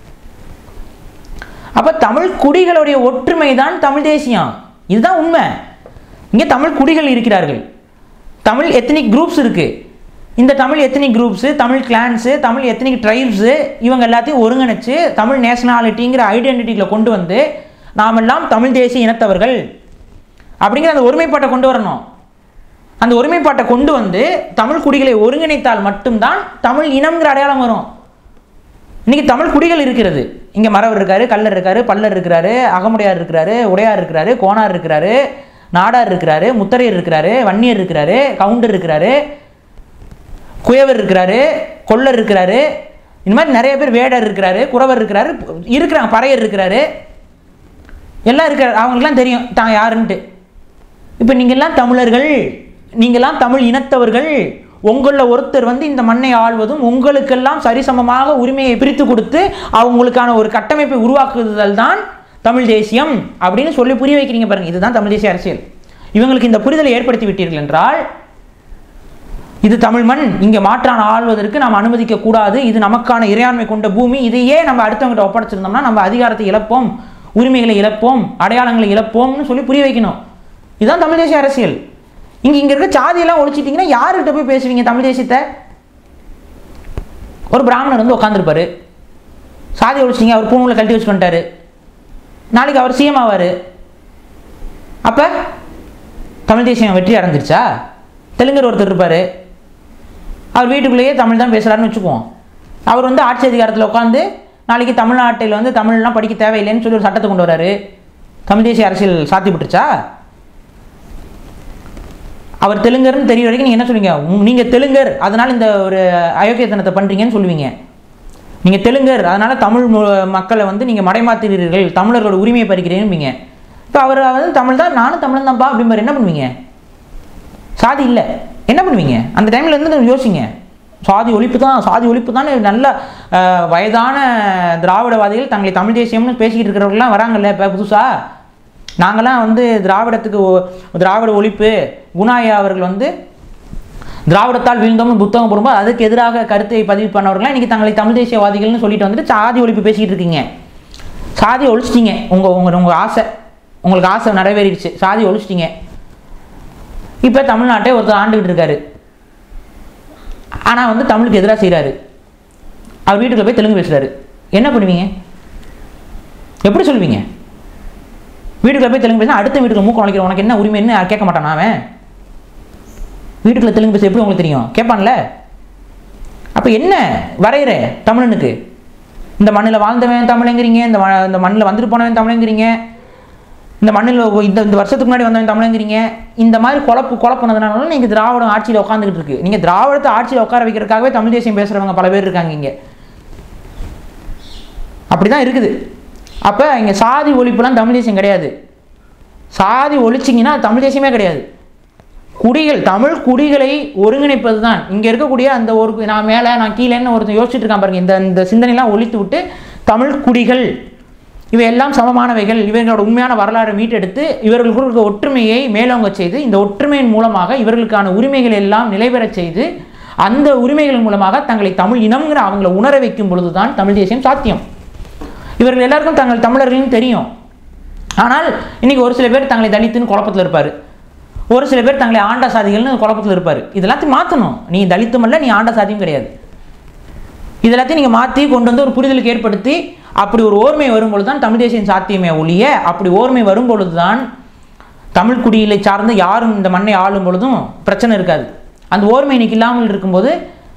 அப்போ தமிழ் குடிகளுடைய ஒற்றுமை தான் தமிழ் தேசியம் இதுதான் உண்மை இங்கே தமிழ் குடிகள் இருக்கிறார்கள் தமிழ் எத்தனிக் குரூப்ஸ் இருக்கு இந்த Tamil ethnic groups Tamil clans Tamil ethnic tribes இவங்க எல்லாத்தையும் ஒருங்கிணைச்சு தமிழ் நேஷனாலிட்டிங்கிற ஐடென்டிட்டியில் கொண்டு வந்து நாமெல்லாம் தமிழ் தேசிய இனத்தவர்கள் அப்படிங்கிற அந்த ஒருமைப்பாட்டை கொண்டு வரணும் அந்த ஒருமைப்பாட்டை கொண்டு வந்து தமிழ் குடிகளை ஒருங்கிணைத்தால் மட்டும்தான் தமிழ் இனம்ங்கிற அடையாளம் வரும் இன்னைக்கு தமிழ் குடிகள் இருக்கிறது இங்கே மறவர் இருக்காரு கல்லர் இருக்காரு பல்லர் இருக்கிறாரு அகமுடையார் இருக்கிறாரு உடையார் இருக்கிறாரு கோனார் இருக்கிறாரு நாடார் இருக்கிறாரு முத்தரையர் இருக்கிறாரு வன்னியர் இருக்கிறாரு கவுண்டர் இருக்கிறாரு குயவர் இருக்கிறாரு கொல்லர் இருக்கிறாரு இந்த மாதிரி நிறைய பேர் வேடர் இருக்கிறாரு குறவர் இருக்கிறாரு இருக்கிறாங்க பறையர் இருக்கிறாரு எல்லாம் இருக்கிறார் அவங்களுக்குலாம் தெரியும் தான் யாருன்ட்டு இப்போ நீங்கள்லாம் தமிழர்கள் நீங்கள்லாம் தமிழ் இனத்தவர்கள் உங்களில் ஒருத்தர் வந்து இந்த மண்ணை ஆள்வதும் உங்களுக்கெல்லாம் சரிசமமாக உரிமையை பிரித்து கொடுத்து அவங்களுக்கான ஒரு கட்டமைப்பை உருவாக்குதல் தான் தமிழ் தேசியம் அப்படின்னு சொல்லி புரிய வைக்கிறீங்க பாருங்க இதுதான் தமிழ் தேசிய அரசியல் இவங்களுக்கு இந்த புரிதலை ஏற்படுத்தி விட்டீர்கள் என்றால் இது தமிழ் மண் இங்கே மாற்றான் ஆள்வதற்கு நாம் அனுமதிக்க கூடாது இது நமக்கான இறையாண்மை கொண்ட பூமி இதையே நம்ம அடுத்தவங்ககிட்ட ஒப்படைச்சிருந்தோம்னா நம்ம அதிகாரத்தை இழப்போம் உரிமைகளை இழப்போம் அடையாளங்களை இழப்போம்னு சொல்லி புரிய வைக்கணும் இதுதான் தமிழ் தேசிய அரசியல் இங்கே இங்கே இருக்க சாதியெல்லாம் ஒழிச்சிட்டிங்கன்னா யார்கிட்ட போய் பேசுவீங்க தமிழ் தேசியத்தை ஒரு பிராமணர் வந்து உட்காந்துருப்பாரு சாதி ஒழிச்சிங்க அவர் பூணூலை கழட்டி வச்சு வந்துட்டாரு நாளைக்கு அவர் சிஎம் ஆவார் அப்போ தமிழ் தேசியம் வெற்றி அடைஞ்சிருச்சா தெலுங்கர் ஒருத்தர் இருப்பார் அவர் வீட்டுக்குள்ளேயே தமிழ் தான் பேசுகிறாருன்னு வச்சுக்குவோம் அவர் வந்து ஆட்சி அதிகாரத்தில் உட்காந்து நாளைக்கு தமிழ்நாட்டில் வந்து தமிழ்லாம் படிக்க தேவையில்லைன்னு சொல்லி ஒரு சட்டத்தை கொண்டு வராரு தமிழ் தேசிய அரசியல் சாத்தியப்பட்டுச்சா அவர் தெலுங்கர்னு தெரிய வரைக்கும் நீங்கள் என்ன சொல்லுவீங்க நீங்கள் தெலுங்கர் அதனால் இந்த ஒரு அயோக்கியத்தனத்தை பண்ணுறீங்கன்னு சொல்லுவீங்க நீங்கள் தெலுங்கர் அதனால் தமிழ் மொ- மக்களை வந்து நீங்கள் மடைமாத்துகிறீர்கள் தமிழர்களோட உரிமையை பறிக்கிறீங்க இப்போ அவர் வந்து தமிழ் தான் நானும் தமிழன் தான்ப்பா அப்படிம்பாரு என்ன பண்ணுவீங்க சாதி இல்லை என்ன பண்ணுவீங்க அந்த டைமில் இருந்து யோசிங்க சாதி ஒழிப்பு தான் சாதி ஒழிப்பு தான் நல்ல அஹ், வயதான திராவிடவாதிகள் தங்களை தமிழ் தேசியம்னு பேசிக்கிட்டு இருக்கிறவங்கலாம் வராங்கல்ல இப்போ புதுசாக நாங்களாம் வந்து திராவிடத்துக்கு ஒ- திராவிட ஒழிப்பு குணாயா அவர்கள் வந்து திராவிடத்தால் வீழ்ந்தோம்னு புத்தகம் போடும்போது அதுக்கு எதிராக கருத்தை பதிவு பண்ணவர்களாம் இன்றைக்கி தங்களை தமிழ் தேசியவாதிகள்னு சொல்லிட்டு வந்துட்டு சாதி ஒழிப்பு பேசிக்கிட்டு இருக்கீங்க சாதி ஒழிச்சிட்டீங்க உங்கள் உங்கள் உங்கள் ஆசை உங்களுக்கு ஆசை நிறைவேறிடுச்சு சாதி ஒழிச்சிட்டீங்க இப்போ தமிழ்நாட்டை ஒருத்தர் ஆண்டுகிட்டு இருக்காரு ஆனால் வந்து தமிழுக்கு எதிராக செய்கிறாரு அவர் வீட்டுக்குள்ள போய் தெலுங்கு பேசுகிறாரு என்ன பண்ணுவீங்க எப்படி சொல்லுவீங்க வீட்டுக்குள்ள போய் தெலுங்கு பேசினா அடுத்த வீட்டுக்குள்ள மூக்கம் நுழைக்கிற உனக்கு என்ன உரிமை என்ன கேட்க மாட்டானா அவன் வீட்டுக்குள்ள தெலுங்கு பேச எப்படி உங்களுக்கு தெரியும் கேட்பான்ல அப்போ என்ன வரைகிற தமிழனுக்கு இந்த மண்ணில் வாழ்ந்தவன் தமிழங்கிறீங்க இந்த ம- இந்த மண்ணில் வந்துட்டு போனவன் தமிழங்கிறீங்க இந்த மண்ணில் இந்த இந்த வருஷத்துக்கு முன்னாடி வந்தவன் தமிழங்கிறீங்க இந்த மாதிரி குழப்பு குழப்பினதுனால நீங்கள் திராவிடம் ஆட்சியில் உட்காந்துக்கிட்டு இருக்கு நீங்கள் திராவிடத்தை ஆட்சியில் உட்கார வைக்கிறதுக்காகவே தமிழ் தேசியம் பேசுகிறவங்க பல பேர் இருக்காங்க இங்கே அப்படி தான் இருக்குது அப்போ இங்கே சாதி ஒழிப்புலாம் தமிழ் தேசியம் கிடையாது சாதி ஒழிச்சிங்கன்னா அது தமிழ் தேசியமே கிடையாது குடிகள் தமிழ் குடிகளை ஒருங்கிணைப்பது தான் இங்கே இருக்கக்கூடிய அந்த ஒரு நான் மேலே நான் கீழேன்னு ஒருத்தன் யோசிச்சுட்டு இருக்கான் பாருங்க இந்த இந்த சிந்தனைலாம் ஒழித்து விட்டு தமிழ் குடிகள் இவை எல்லாம் சமமானவைகள் இவர்களோட உண்மையான வரலாறை மீட்டெடுத்து இவர்களுக்குள் இருக்க ஒற்றுமையை மேலோங்க செய்து இந்த ஒற்றுமையின் மூலமாக இவர்களுக்கான உரிமைகள் எல்லாம் நிலைபெறச் செய்து அந்த உரிமைகள் மூலமாக தங்களை தமிழ் இனம்ங்கிற அவங்கள உணர வைக்கும் பொழுதுதான் தமிழ் தேசியம் சாத்தியம் இவர்கள் எல்லாருக்கும் தங்கள் தமிழர்கள்னு தெரியும் ஆனால் இன்னைக்கு ஒரு சில பேர் தங்களை தலித்துன்னு குழப்பத்தில் இருப்பார் ஒரு சில பேர் தங்களை ஆண்ட சாதிகள்னு குழப்பத்தில் இருப்பார் இதெல்லாத்தையும் மாற்றணும் நீ தலித்தும் அல்ல நீ ஆண்ட சாதியும் கிடையாது இதெல்லாத்தையும் நீங்கள் மாற்றி கொண்டு வந்து ஒரு புரிதலுக்கு ஏற்படுத்தி அப்படி ஒரு ஓர்மை வரும்பொழுது தான் தமிழ் தேசியம் சாத்தியமே ஒழிய அப்படி ஓர்மை வரும்பொழுது தான் தமிழ் குடியிலை சார்ந்து யாரும் இந்த மண்ணை ஆளும் பொழுதும் பிரச்சனை இருக்காது அந்த ஓர்மை இன்னைக்கு இல்லாமல் இருக்கும்போது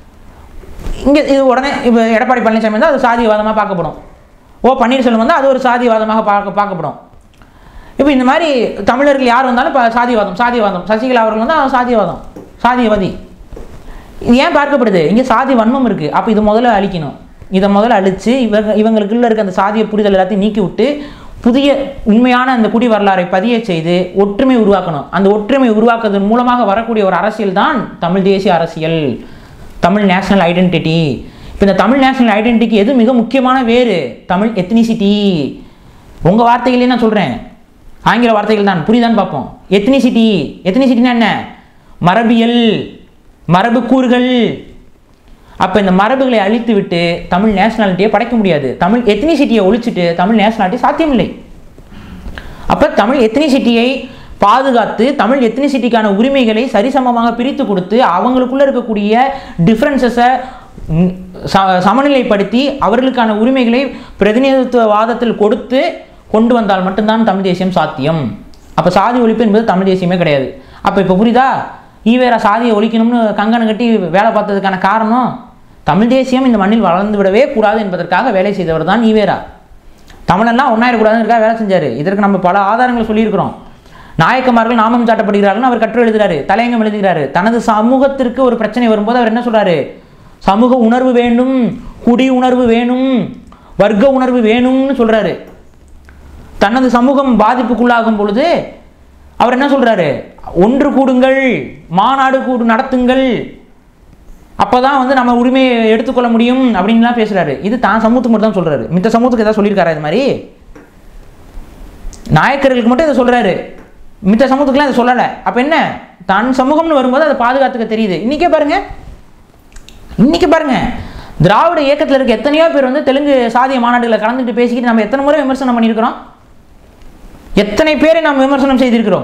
இங்கே இது உடனே இப்போ எடப்பாடி பழனிசாமி வந்து அது சாதியவாதமாக பார்க்கப்படும் ஓ பன்னீர்செல்வம் வந்து அது ஒரு சாதியவாதமாக பார்க்க பார்க்கப்படும் இப்போ இந்த மாதிரி தமிழர்கள் யார் வந்தாலும் இப்போ சாதியவாதம் சாதியவாதம் சசிகலா அவர்கள் வந்து அவன் சாதியவாதம் சாதியவாதி இது ஏன் பார்க்கப்படுது இங்கே சாதி வன்மம் இருக்குது அப்போ இது முதல்ல அழிக்கணும் இதை முதல்ல அழித்து இவங்க இவங்களுக்குள்ள இருக்க அந்த சாதிய புரிதல் எல்லாத்தையும் நீக்கி விட்டு புதிய உண்மையான அந்த குடி வரலாறை பதிய செய்து ஒற்றுமை உருவாக்கணும் அந்த ஒற்றுமை உருவாக்குவதன் மூலமாக வரக்கூடிய ஒரு அரசியல் தான் தமிழ் தேசிய அரசியல் தமிழ் நேஷனல் ஐடென்டிட்டி இப்போ இந்த தமிழ் நேஷனல் ஐடென்டிட்டிக்கு எது மிக முக்கியமான வேறு தமிழ் எத்னிசிட்டி உங்கள் வார்த்தைகளே நான் சொல்கிறேன் ஆங்கில வார்த்தைகள் தான் புரியுதான்னு பார்ப்போம் எத்னிசிட்டி எத்னிசிட்டினா என்ன மரபியல் மரபு கூறுகள் அப்போ இந்த மரபுகளை அழித்து விட்டு தமிழ் நேஷனாலிட்டியை படைக்க முடியாது தமிழ் எத்னிசிட்டியை ஒழிச்சிட்டு தமிழ் நேஷனாலிட்டி சாத்தியமில்லை அப்போ தமிழ் எத்னிசிட்டியை பாதுகாத்து தமிழ் எத்னிசிட்டிக்கான உரிமைகளை சரிசமமாக பிரித்து கொடுத்து அவங்களுக்குள்ள இருக்கக்கூடிய டிஃப்ரென்சஸை சமநிலைப்படுத்தி அவர்களுக்கான உரிமைகளை பிரதிநிதித்துவவாதத்தில் கொடுத்து கொண்டு வந்தால் மட்டும்தான் தமிழ் தேசியம் சாத்தியம் அப்போ சாதி ஒழிப்பு என்பது தமிழ் தேசியமே கிடையாது அப்போ இப்போ புரியுதா ஈவேரா சாதியை ஒழிக்கணும்னு கங்கணம் கட்டி வேலை பார்த்ததுக்கான காரணம் தமிழ் தேசியம் இந்த மண்ணில் வளர்ந்து விடவே கூடாது என்பதற்காக வேலை செய்தவர் தான் ஈவேரா தமிழெல்லாம் ஒன்றாயிடக்கூடாதுன்னு வேலை செஞ்சார் இதற்கு நம்ம பல ஆதாரங்களை சொல்லியிருக்கிறோம் நாயக்கமார்கள் நாமம் சாட்டப்படுகிறார்கள்னு அவர் கற்று எழுதுகிறாரு தலையங்கம் எழுதுகிறாரு தனது சமூகத்திற்கு ஒரு பிரச்சனை வரும்போது அவர் என்ன சொல்றாரு சமூக உணர்வு வேண்டும் குடி உணர்வு வேணும் வர்க்க உணர்வு வேணும்னு சொல்றாரு தனது சமூகம் பாதிப்புக்குள்ளாகும் பொழுது அவர் என்ன சொல்றாரு ஒன்று கூடுங்கள் மாநாடு கூடு நடத்துங்கள் அப்பதான் வந்து நம்ம உரிமையை எடுத்துக்கொள்ள முடியும் அப்படின்லாம் பேசுறாரு இது தான் சமூகத்துக்கு மட்டும் தான் சொல்றாரு மித்த சமூகத்துக்கு ஏதாவது சொல்லியிருக்காரா இது மாதிரி நாயக்கர்களுக்கு மட்டும் இதை சொல்றாரு மித்த சமூகத்துக்குலாம் இதை சொல்லலை அப்போ என்ன தன் சமூகம்னு வரும்போது அதை பாதுகாத்துக்க தெரியுது இன்னைக்கே பாருங்க இன்னைக்கு பாருங்க திராவிட இயக்கத்தில் இருக்க எத்தனையோ பேர் வந்து தெலுங்கு சாதிய மாநாடுகளை கலந்துட்டு பேசிக்கிட்டு நம்ம எத்தனை முறை விமர்சனம் பண்ணியிருக்கிறோம் எத்தனை பேரை நாம் விமர்சனம் செய்திருக்கிறோம்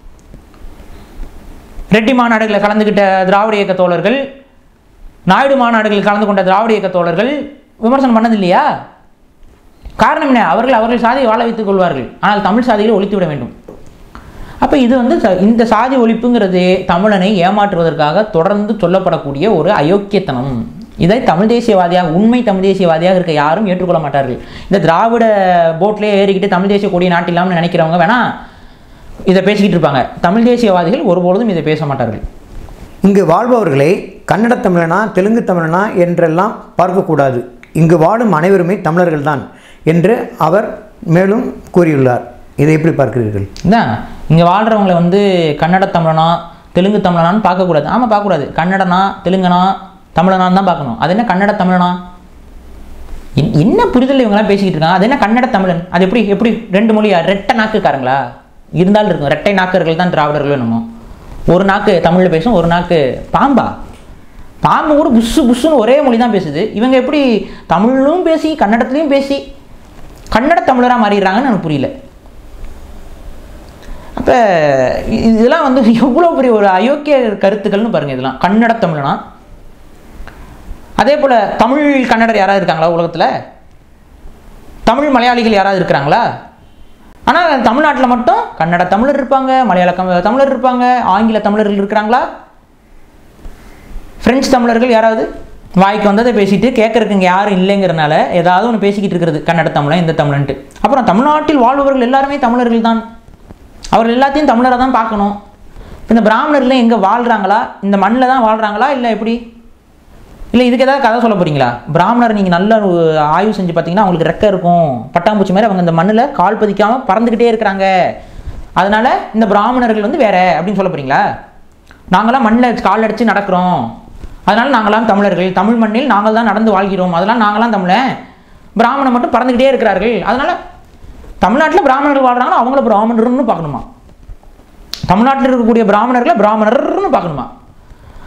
ரெட்டி மாநாடுகளில் கலந்துக்கிட்ட திராவிட இயக்க தோழர்கள் நாயுடு மாநாடுகளில் கலந்து கொண்ட திராவிட இயக்க தோழர்கள் விமர்சனம் பண்ணது இல்லையா காரணம் என்ன அவர்கள் அவர்கள் சாதியை வாழ வைத்துக் கொள்வார்கள் ஆனால் தமிழ் சாதிகளை ஒழித்து விட வேண்டும் அப்போ இது வந்து ச- இந்த சாதி ஒழிப்புங்கிறது தமிழனை ஏமாற்றுவதற்காக தொடர்ந்து சொல்லப்படக்கூடிய ஒரு அயோக்கியத்தனம் இதை தமிழ் தேசியவாதியாக உண்மை தமிழ் தேசியவாதியாக இருக்க யாரும் ஏற்றுக்கொள்ள மாட்டார்கள் இந்த திராவிட போட்லேயே ஏறிக்கிட்டு தமிழ் தேசிய கொடி நாட்டிலாம்னு நினைக்கிறவங்க வேணா இதை பேசிக்கிட்டு இருப்பாங்க தமிழ் தேசியவாதிகள் ஒருபொழுதும் இதை பேச மாட்டார்கள்
இங்கு வாழ்பவர்களை கன்னட தமிழனா தெலுங்கு தமிழனா என்றெல்லாம் பார்க்கக்கூடாது இங்கு வாழும் அனைவருமே தமிழர்கள்தான் என்று அவர் மேலும் கூறியுள்ளார் இதை எப்படி பார்க்கிறீர்கள்
இதான் இங்கே வாழ்கிறவங்கள வந்து கன்னட தமிழனா தெலுங்கு தமிழனான்னு பார்க்கக்கூடாது ஆமாம் பார்க்கக்கூடாது கன்னடனா தெலுங்கனா தமிழனான்னு தான் பார்க்கணும் அது என்ன கன்னட தமிழனா என்- என்ன புரிதல் இவங்கெல்லாம் பேசிக்கிட்டு இருக்காங்க அது என்ன கன்னட தமிழன் அது எப்படி எப்படி ரெண்டு மொழியா ரெட்டை நாக்குக்காரங்களா இருந்தாலும் இருக்கும் ரெட்டை நாக்கர்கள் தான் திராவிடர்கள் என்னமோ ஒரு நாக்கு தமிழில் பேசும் ஒரு நாக்கு பாம்பா பாம்பு கூட புஸ்ஸு புஸ்ஸுன்னு ஒரே மொழி தான் பேசுது இவங்க எப்படி தமிழும் பேசி கன்னடத்துலையும் பேசி கன்னட தமிழராக மாறிடுறாங்கன்னு எனக்கு புரியல அப்போ இதெல்லாம் வந்து எவ்வளோ பெரிய ஒரு அயோக்கிய கருத்துக்கள்னு பாருங்க இதெல்லாம் கன்னட தமிழனா அதே போல் தமிழ் கன்னடர் யாராவது இருக்காங்களா உலகத்தில் தமிழ் மலையாளிகள் யாராவது இருக்கிறாங்களா ஆனால் தமிழ்நாட்டில் மட்டும் கன்னட தமிழர் இருப்பாங்க மலையாள கம்- தமிழர் இருப்பாங்க ஆங்கில தமிழர்கள் இருக்கிறாங்களா பிரெஞ்சு தமிழர்கள் யாராவது வாய்க்கு வந்ததை பேசிட்டு கேட்கறதுக்கு இங்கே யாரும் இல்லைங்கிறனால ஏதாவது ஒன்று பேசிக்கிட்டு இருக்கிறது கன்னட தமிழன் இந்த தமிழன்ட்டு அப்புறம் தமிழ்நாட்டில் வாழ்பவர்கள் எல்லாருமே தமிழர்கள் தான் அவர்கள் எல்லாத்தையும் தமிழரை தான் பார்க்கணும் இப்ப இந்த பிராமணர்கள் எங்கே வாழ்கிறாங்களா இந்த மண்ணில் தான் வாழ்கிறாங்களா இல்லை எப்படி இல்லை இதுக்கு ஏதாவது கதை சொல்ல போறீங்களா பிராமணர் நீங்கள் நல்ல ஒரு ஆய்வு செஞ்சு பார்த்தீங்கன்னா அவங்களுக்கு ரெக்கை இருக்கும் பட்டாம்பூச்சி மாதிரி அவங்க இந்த மண்ணில் கால் பதிக்காமல் பறந்துக்கிட்டே இருக்கிறாங்க அதனால இந்த பிராமணர்கள் வந்து வேற அப்படின்னு சொல்ல போறீங்களா நாங்களாம் மண்ணில் கால் அடித்து நடக்கிறோம் அதனால நாங்களாம் தமிழர்கள் தமிழ் மண்ணில் நாங்கள் தான் நடந்து வாழ்கிறோம் அதெல்லாம் நாங்களாம் தமிழன் பிராமணன் மட்டும் பறந்துக்கிட்டே இருக்கிறார்கள் அதனால தமிழ்நாட்டில் பிராமணர்கள் வாழ்றாங்கன்னா அவங்கள பிராமணர்னு பார்க்கணுமா தமிழ்நாட்டில் இருக்கக்கூடிய பிராமணர்களை பிராமணர்னு பார்க்கணுமா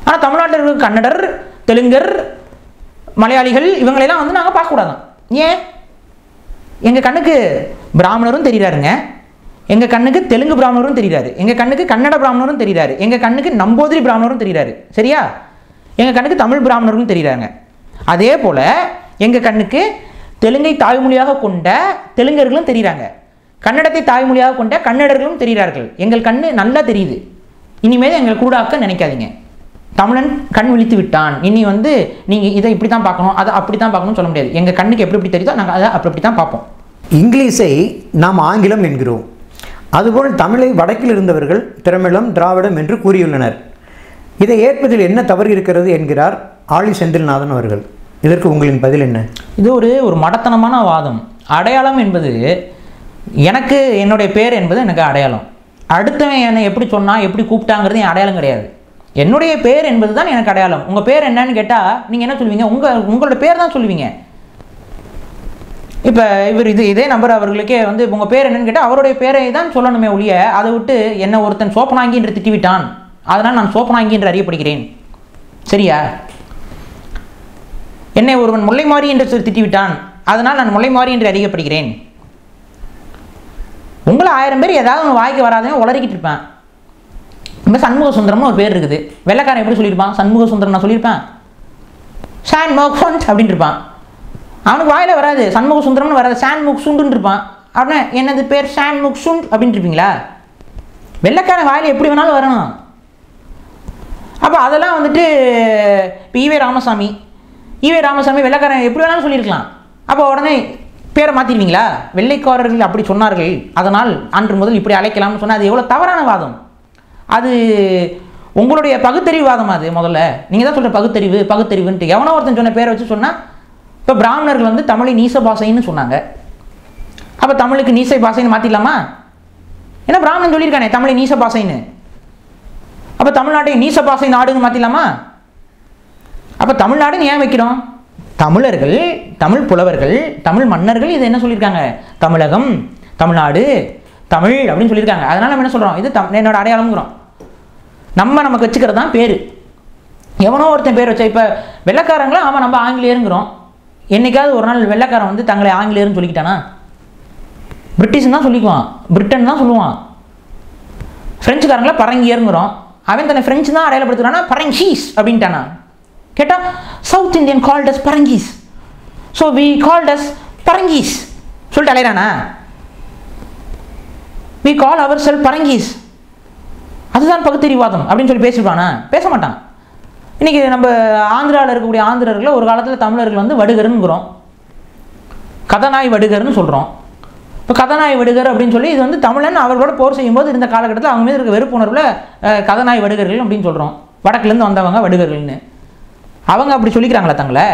ஆனால் தமிழ்நாட்டில் இருக்க கன்னடர் தெலுங்கர் மலையாளிகள் இவங்களெல்லாம் வந்து நாங்கள் பார்க்கக்கூடாதான் ஏன் எங்கள் கண்ணுக்கு பிராமணரும் தெரிகிறாருங்க எங்கள் கண்ணுக்கு தெலுங்கு பிராமணரும் தெரிகிறாரு எங்கள் கண்ணுக்கு கன்னட பிராமணரும் தெரிகிறாரு எங்கள் கண்ணுக்கு நம்போதிரி பிராமணரும் தெரிகிறாரு சரியா எங்கள் கண்ணுக்கு தமிழ் பிராமணர்களும் தெரிகிறாங்க அதே போல் எங்கள் கண்ணுக்கு தெலுங்கை தாய்மொழியாக கொண்ட தெலுங்கர்களும் தெரிகிறாங்க கன்னடத்தை தாய்மொழியாக கொண்ட கன்னடர்களும் தெரிகிறார்கள் எங்கள் கண்ணு நல்லா தெரியுது இனிமேல் எங்கள் கூடாக்க நினைக்காதீங்க தமிழன் கண் விழித்து விட்டான் இனி வந்து நீங்கள் இதை இப்படி தான் பார்க்கணும் அதை அப்படி தான் பார்க்கணும்னு சொல்ல முடியாது எங்கள் கண்ணுக்கு எப்படி எப்படி தெரியுதோ நாங்கள் அதை அப்படி அப்படி தான் பார்ப்போம்
இங்கிலீஷை நாம் ஆங்கிலம் என்கிறோம் அதுபோல் தமிழை வடக்கில் இருந்தவர்கள் திரமிழம் திராவிடம் என்று கூறியுள்ளனர் இதை ஏற்பதில் என்ன தவறு இருக்கிறது என்கிறார் ஆழி செந்தில்நாதன் அவர்கள் இதற்கு உங்களின் பதில் என்ன
இது ஒரு ஒரு மடத்தனமான வாதம் அடையாளம் என்பது எனக்கு என்னுடைய பேர் என்பது எனக்கு அடையாளம் அடுத்தவன் என்னை எப்படி சொன்னா எப்படி கூப்பிட்டாங்கிறது என் அடையாளம் கிடையாது என்னுடைய பேர் என்பது தான் எனக்கு அடையாளம் உங்கள் பேர் என்னன்னு கேட்டால் நீங்கள் என்ன சொல்லுவீங்க உங்கள் உங்களோட பேர் தான் சொல்லுவீங்க இப்போ இவர் இது இதே நபர் அவர்களுக்கே வந்து உங்கள் பேர் என்னன்னு கேட்டால் அவருடைய பேரை தான் சொல்லணுமே ஒழிய அதை விட்டு என்ன ஒருத்தன் சோப்பனாங்கி என்று திட்டிவிட்டான் அதனால் நான் சோப்பனாங்கி என்று அறியப்படுகிறேன் சரியா என்னை ஒருவன் முல்லை மாறி என்று சொல்லி திட்டிவிட்டான் அதனால் நான் முல்லை மாறி என்று அறியப்படுகிறேன் உங்களை ஆயிரம் பேர் ஏதாவது ஒன்று வாய்க்கு வராதவன் உளறிக்கிட்டு இருப்பேன் இப்போ சண்முக சுந்தரம்னு ஒரு பேர் இருக்குது வெள்ளைக்காரன் எப்படி சொல்லியிருப்பான் சண்முக சுந்தரம் நான் சொல்லியிருப்பேன் சான் மோக்ஃபண்ட் அப்படின்ட்டு இருப்பான் அவனுக்கு வாயில வராது சண்முக சுந்தரம்னு வராது சான் முக் சுண்டுன்னு இருப்பான் அப்படின்னா என்னது பேர் சான் முக் சுண்ட் அப்படின்ட்டு இருப்பீங்களா வெள்ளைக்காரன் வாயில எப்படி வேணாலும் வரணும் அப்போ அதெல்லாம் வந்துட்டு இப்போ ஈவே ராமசாமி ஈவே ராமசாமி வெள்ளைக்காரன் எப்படி வேணாலும் சொல்லியிருக்கலாம் அப்போ உடனே பேரை மாற்றிடுவீங்களா வெள்ளைக்காரர்கள் அப்படி சொன்னார்கள் அதனால் அன்று முதல் இப்படி அழைக்கலாம்னு சொன்னால் அது எவ்வளோ தவறான வாதம் அது உங்களுடைய பகுத்தறிவு வாதம் அது முதல்ல நீங்கள் தான் சொல்கிற பகுத்தறிவு பகுத்தறிவுன்ட்டு எவனோ ஒருத்தன் சொன்ன பேரை வச்சு சொன்னால் இப்போ பிராமணர்கள் வந்து தமிழை நீச பாசைன்னு சொன்னாங்க அப்போ தமிழுக்கு நீசை பாசைன்னு மாற்றிடலாமா ஏன்னா பிராமணன் சொல்லியிருக்கானே தமிழை நீச பாசைன்னு அப்போ தமிழ்நாட்டை நீச பாசை நாடுன்னு மாற்றிடலாமா அப்போ தமிழ்நாடுன்னு ஏன் வைக்கிறோம் தமிழர்கள் தமிழ் புலவர்கள் தமிழ் மன்னர்கள் இது என்ன சொல்லியிருக்காங்க தமிழகம் தமிழ்நாடு தமிழ் அப்படின்னு சொல்லியிருக்காங்க அதனால நம்ம என்ன சொல்கிறோம் இது தம் என்னோட அடையாளம்ங்கிறோம் நம்ம நமக்கு வச்சுக்கிறது தான் பேர் எவனோ ஒருத்தன் பேர் வச்சா இப்போ வெள்ளைக்காரங்களும் ஆமாம் நம்ம ஆங்கிலேயருங்கிறோம் என்னைக்காவது ஒரு நாள் வெள்ளைக்காரன் வந்து தங்களை ஆங்கிலேயர்னு சொல்லிக்கிட்டானா பிரிட்டிஷ் தான் சொல்லிக்குவான் பிரிட்டன் தான் சொல்லுவான் ஃப்ரெஞ்சுக்காரங்கள பரங்கியருங்கிறோம் அவன் தன்னை ஃப்ரெஞ்சு தான் அடையாளப்படுத்துறானா பரங்கீஸ் அப்படின்ட்டானா கேட்டால் south Indian called as Parangis so we called as Parangis சொல்லிட்டு அலையிறானா வி கால் அவர் செல் பரங்கீஸ் அதுதான் பகுத்தறிவாதம் அப்படின்னு சொல்லி பேசிடுவானா பேச மாட்டான் இன்னைக்கு நம்ம ஆந்திராவில் இருக்கக்கூடிய ஆந்திரர்களை ஒரு காலத்தில் தமிழர்கள் வந்து வடுகருங்கிறோம் கதநாய் வடுகர்னு சொல்கிறோம் இப்போ கதநாய் வடுகர் அப்படின்னு சொல்லி இது வந்து தமிழன் அவர்களோட போர் செய்யும்போது இருந்த காலகட்டத்தில் அவங்க மீது இருக்க வெறுப்புணர்வில் அஹ், கதநாய் வடுகர்கள் அப்படின்னு சொல்கிறோம் வடக்குலேருந்து வந்தவங்க வடுகர்கள்னு அவங்க அப்படி சொல்லிக்கிறாங்களா தங்களை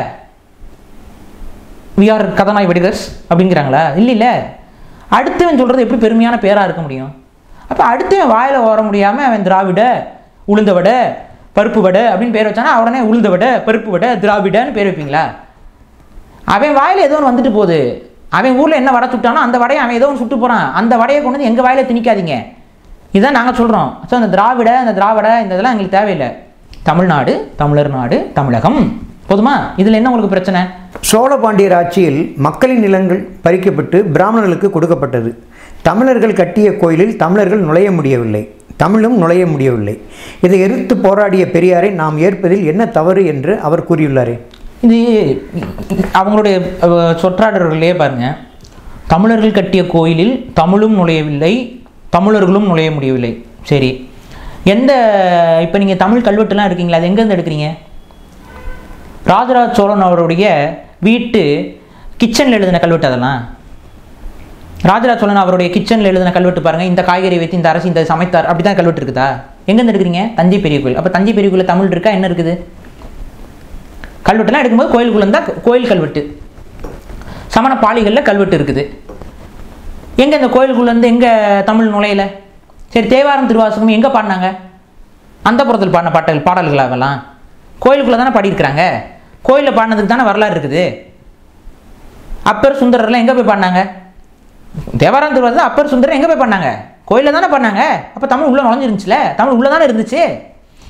வி ஆர் கதநாய் வடிகர்ஸ் அப்படிங்கிறாங்களா இல்லை இல்லை அடுத்தவன் சொல்கிறது எப்படி பெருமையான பேராக இருக்க முடியும் அப்போ அடுத்தவன் வாயில் ஓர முடியாமல் அவன் திராவிட உளுந்த வடை பருப்பு வடை அப்படின்னு பேர் வச்சானா உடனே உளுந்த வடை பருப்பு வடை திராவிடன்னு பேர் வைப்பீங்களா அவன் வாயில் ஏதோ ஒன்று வந்துட்டு போகுது அவன் ஊரில் என்ன வடை சுட்டானோ அந்த வடையை அவன் ஏதோ ஒன்று சுட்டு போகிறான் அந்த வடையை கொண்டு வந்து எங்கள் வாயில திணிக்காதீங்க இதுதான் நாங்கள் சொல்கிறோம் ஸோ அந்த திராவிட அந்த திராவிட இந்த இதெல்லாம் எங்களுக்கு தேவையில்லை தமிழ்நாடு தமிழர் நாடு தமிழகம் போதுமா இதில் என்ன உங்களுக்கு பிரச்சனை
சோழ பாண்டியர் ஆட்சியில் மக்களின் நிலங்கள் பறிக்கப்பட்டு பிராமணர்களுக்கு கொடுக்கப்பட்டது தமிழர்கள் கட்டிய கோயிலில் தமிழர்கள் நுழைய முடியவில்லை தமிழும் நுழைய முடியவில்லை இதை எதிர்த்து போராடிய பெரியாரை நாம் ஏற்பதில் என்ன தவறு என்று அவர் கூறியுள்ளாரே
இது அவங்களுடைய அஹ், சொற்றொடர்களே பாருங்க தமிழர்கள் கட்டிய கோயிலில் தமிழும் நுழையவில்லை தமிழர்களும் நுழைய முடியவில்லை சரி எந்த இப்போ நீங்கள் தமிழ் கல்வெட்டுலாம் இருக்கீங்களா அது எங்கேருந்து எடுக்கிறீங்க ராஜராஜ சோழன் அவருடைய வீட்டு கிச்சனில் எழுதின கல்வெட்டு அதெல்லாம் ராஜராஜ சோழன் அவருடைய கிச்சனில் எழுதின கல்வெட்டு பாருங்க இந்த காய்கறி வைத்து இந்த அரசு இந்த சமைத்தார் அப்படி தான் கல்வெட்டு இருக்குதா எங்கேருந்து எடுக்கிறீங்க தஞ்சை பெரிய கோயில் அப்போ தஞ்சை பெரிய கோயிலில் தமிழ் இருக்கா என்ன இருக்குது கல்வெட்டுலாம் எடுக்கும்போது கோயிலுக்குள்ள இருந்தால் கோயில் கல்வெட்டு சமண பாலிகளில் கல்வெட்டு இருக்குது எங்கே இந்த கோயிலுக்குள்ள இருந்து எங்கே தமிழ் நுழையல சரி தேவாரம் திருவாசகம் எங்கே பாடினாங்க அந்த புறத்தில் பாடின பாட்டல் பாடல்கள் அதெல்லாம் கோயிலுக்குள்ளே தானே பாடியிருக்கிறாங்க கோயிலில் பாடினதுக்கு தானே வரலாறு இருக்குது அப்பர் சுந்தரர்லாம் எங்கே போய் பாடினாங்க தேவாரம் திருவாசகம் அப்பர் சுந்தரர் எங்கே போய் பண்ணாங்க கோயிலில் தானே பண்ணாங்க அப்போ தமிழ் உள்ளே நுழைஞ்சிருந்துச்சுல தமிழ் உள்ளே தானே இருந்துச்சு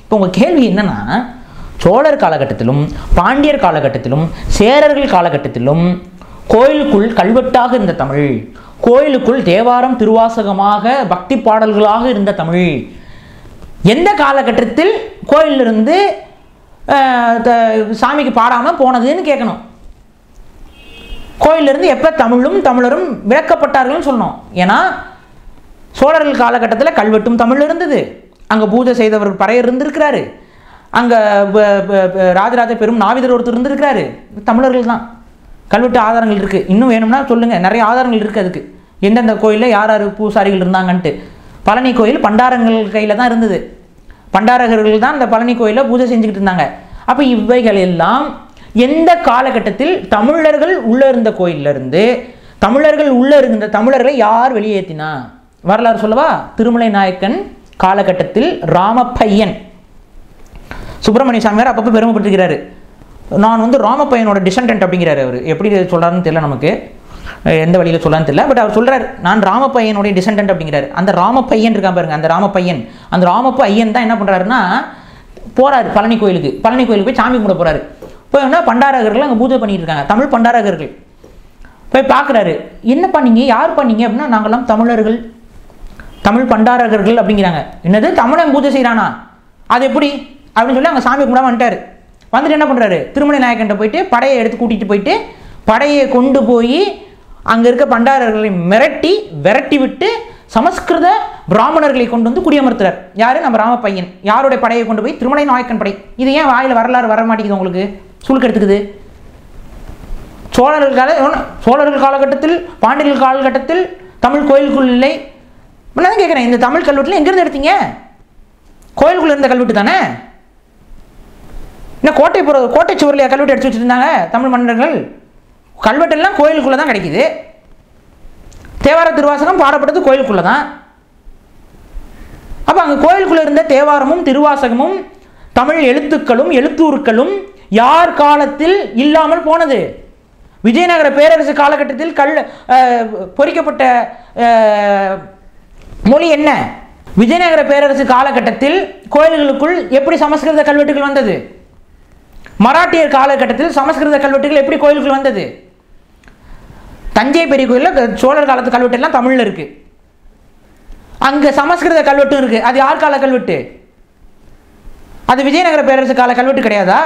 இப்போ உங்கள் கேள்வி என்னன்னா சோழர் காலகட்டத்திலும் பாண்டியர் காலகட்டத்திலும் சேரர்கள் காலகட்டத்திலும் கோயிலுக்குள் கல்வெட்டாக இருந்த தமிழ் கோயிலுக்குள் தேவாரம் திருவாசகமாக பக்தி பாடல்களாக இருந்த தமிழ் எந்த காலகட்டத்தில் கோயிலிருந்து அஹ், த- சாமிக்கு பாடாமல் போனதுன்னு கேட்கணும் கோயிலிருந்து எப்போ தமிழும் தமிழரும் விளக்கப்பட்டார்கள்னு சொல்லணும் ஏன்னா சோழர்கள் காலகட்டத்தில் கல்வெட்டும் தமிழ் இருந்தது அங்கே பூஜை செய்தவர் பறையர் இருந்திருக்கிறாரு அங்கே ராஜராஜ பெரும் நாவிதர் ஒருத்தர் இருந்திருக்கிறாரு தமிழர்கள் தான் கல்வெட்டு ஆதாரங்கள் இருக்குது இன்னும் வேணும்னா சொல்லுங்கள் நிறைய ஆதாரங்கள் இருக்குது அதுக்கு எந்தெந்த கோயிலில் யார் யார் பூசாரிகள் இருந்தாங்கன்ட்டு பழனி கோயில் பண்டாரங்கள் கையில் தான் இருந்தது பண்டாரகர்கள் தான் அந்த பழனி கோயிலில் பூஜை செஞ்சுக்கிட்டு இருந்தாங்க அப்போ இவைகள் எல்லாம் எந்த காலகட்டத்தில் தமிழர்கள் உள்ளே இருந்த கோயில்ல இருந்து தமிழர்கள் உள்ளே இருந்த தமிழர்களை யார் வெளியேற்றினா வரலாறு சொல்லவா திருமலை நாயக்கன் காலகட்டத்தில் ராமப்பையன் சுப்பிரமணிய சாமியார் அப்பப்போ பெருமைப்பட்டுக்கிறாரு நான் வந்து ராமப்பையனோட டிசன்டன்ட் அப்படிங்கிறாரு அவர் எப்படி சொல்கிறாருன்னு தெரியல நமக்கு அஹ் எந்த வழியில் சொல்லலான்னு தெரியல பட் அவர் சொல்றாரு நான் ராமப்பையனுடைய டிசன்டன்ட் அப்படிங்கிறாரு அந்த ராமப்பையன் இருக்கான் பாருங்க அந்த ராமப்பையன் அந்த ராமப்பையன் தான் என்ன பண்ணுறாருன்னா போறாரு பழனி கோயிலுக்கு பழனி கோயிலுக்கு போய் சாமி கும்பிட போறாரு போய் என்ன பண்டாரகர்கள் அங்கே பூஜை பண்ணிட்டு இருக்காங்க தமிழ் பண்டாரகர்கள் போய் பார்க்குறாரு என்ன பண்ணீங்க யார் பண்ணீங்க அப்படின்னா நாங்கெல்லாம் தமிழர்கள் தமிழ் பண்டாரகர்கள் அப்படிங்கிறாங்க என்னது தமிழன் பூஜை செய்கிறானா அது எப்படி அப்படின்னு சொல்லி அங்கே சாமி கும்பிடாம வந்துட்டாரு வந்துட்டு என்ன பண்ணுறாரு திருமலை நாயக்கன்ட்ட போயிட்டு படையை எடுத்து கூட்டிகிட்டு போயிட்டு படையை கொண்டு போய் அங்கே இருக்க பண்டாரர்களை மிரட்டி விரட்டி விட்டு சமஸ்கிருத பிராமணர்களை கொண்டு வந்து குடியமர்த்துறார் யாரு நம்ம ராமப்பையன் யாருடைய படையை கொண்டு போய் திருமலை நாயக்கன் படை இது ஏன் வாயில் வரலாறு வர மாட்டேங்குது உங்களுக்கு சுழுக்கு எடுத்துக்குது சோழர்கள் கால சோழர்கள் காலகட்டத்தில் பாண்டியர்கள் காலகட்டத்தில் தமிழ் கோயிலுக்குள் இல்லை நான் கேட்குறேன் இந்த தமிழ் கல்வெட்டில் எங்கேருந்து எடுத்தீங்க கோயிலுக்குள்ள இருந்த கல்வெட்டு தானே என்ன கோட்டை புற கோட்டை சுவரில் கல்வெட்டு அடிச்சு வச்சுருந்தாங்க தமிழ் மன்னர்கள் கல்வெட்டெல்லாம் கோயிலுக்குள்ளே தான் கிடைக்குது தேவார திருவாசகம் பாடப்பட்டது கோயிலுக்குள்ளே தான் அப்போ அங்கே கோயிலுக்குள்ளே இருந்த தேவாரமும் திருவாசகமும் தமிழ் எழுத்துக்களும் எழுத்தூர்களும் யார் காலத்தில் இல்லாமல் போனது விஜயநகர பேரரசு காலகட்டத்தில் கல் அஹ், பொறிக்கப்பட்ட அஹ், மொழி என்ன விஜயநகர பேரரசு காலகட்டத்தில் கோயில்களுக்குள் எப்படி சமஸ்கிருத கல்வெட்டுகள் வந்தது மராட்டியர் காலகட்டத்தில் சமஸ்கிருத கல்வெட்டுகள் எப்படி கோயிலுக்குள் வந்தது தஞ்சை பெரிய கோயிலில் சோழர் காலத்து கல்வெட்டு எல்லாம் தமிழில் இருக்கு அங்கே சமஸ்கிருத கல்வெட்டும் இருக்கு அது யார் கால கல்வெட்டு அது விஜயநகர பேரரசு கால கல்வெட்டு கிடையாதா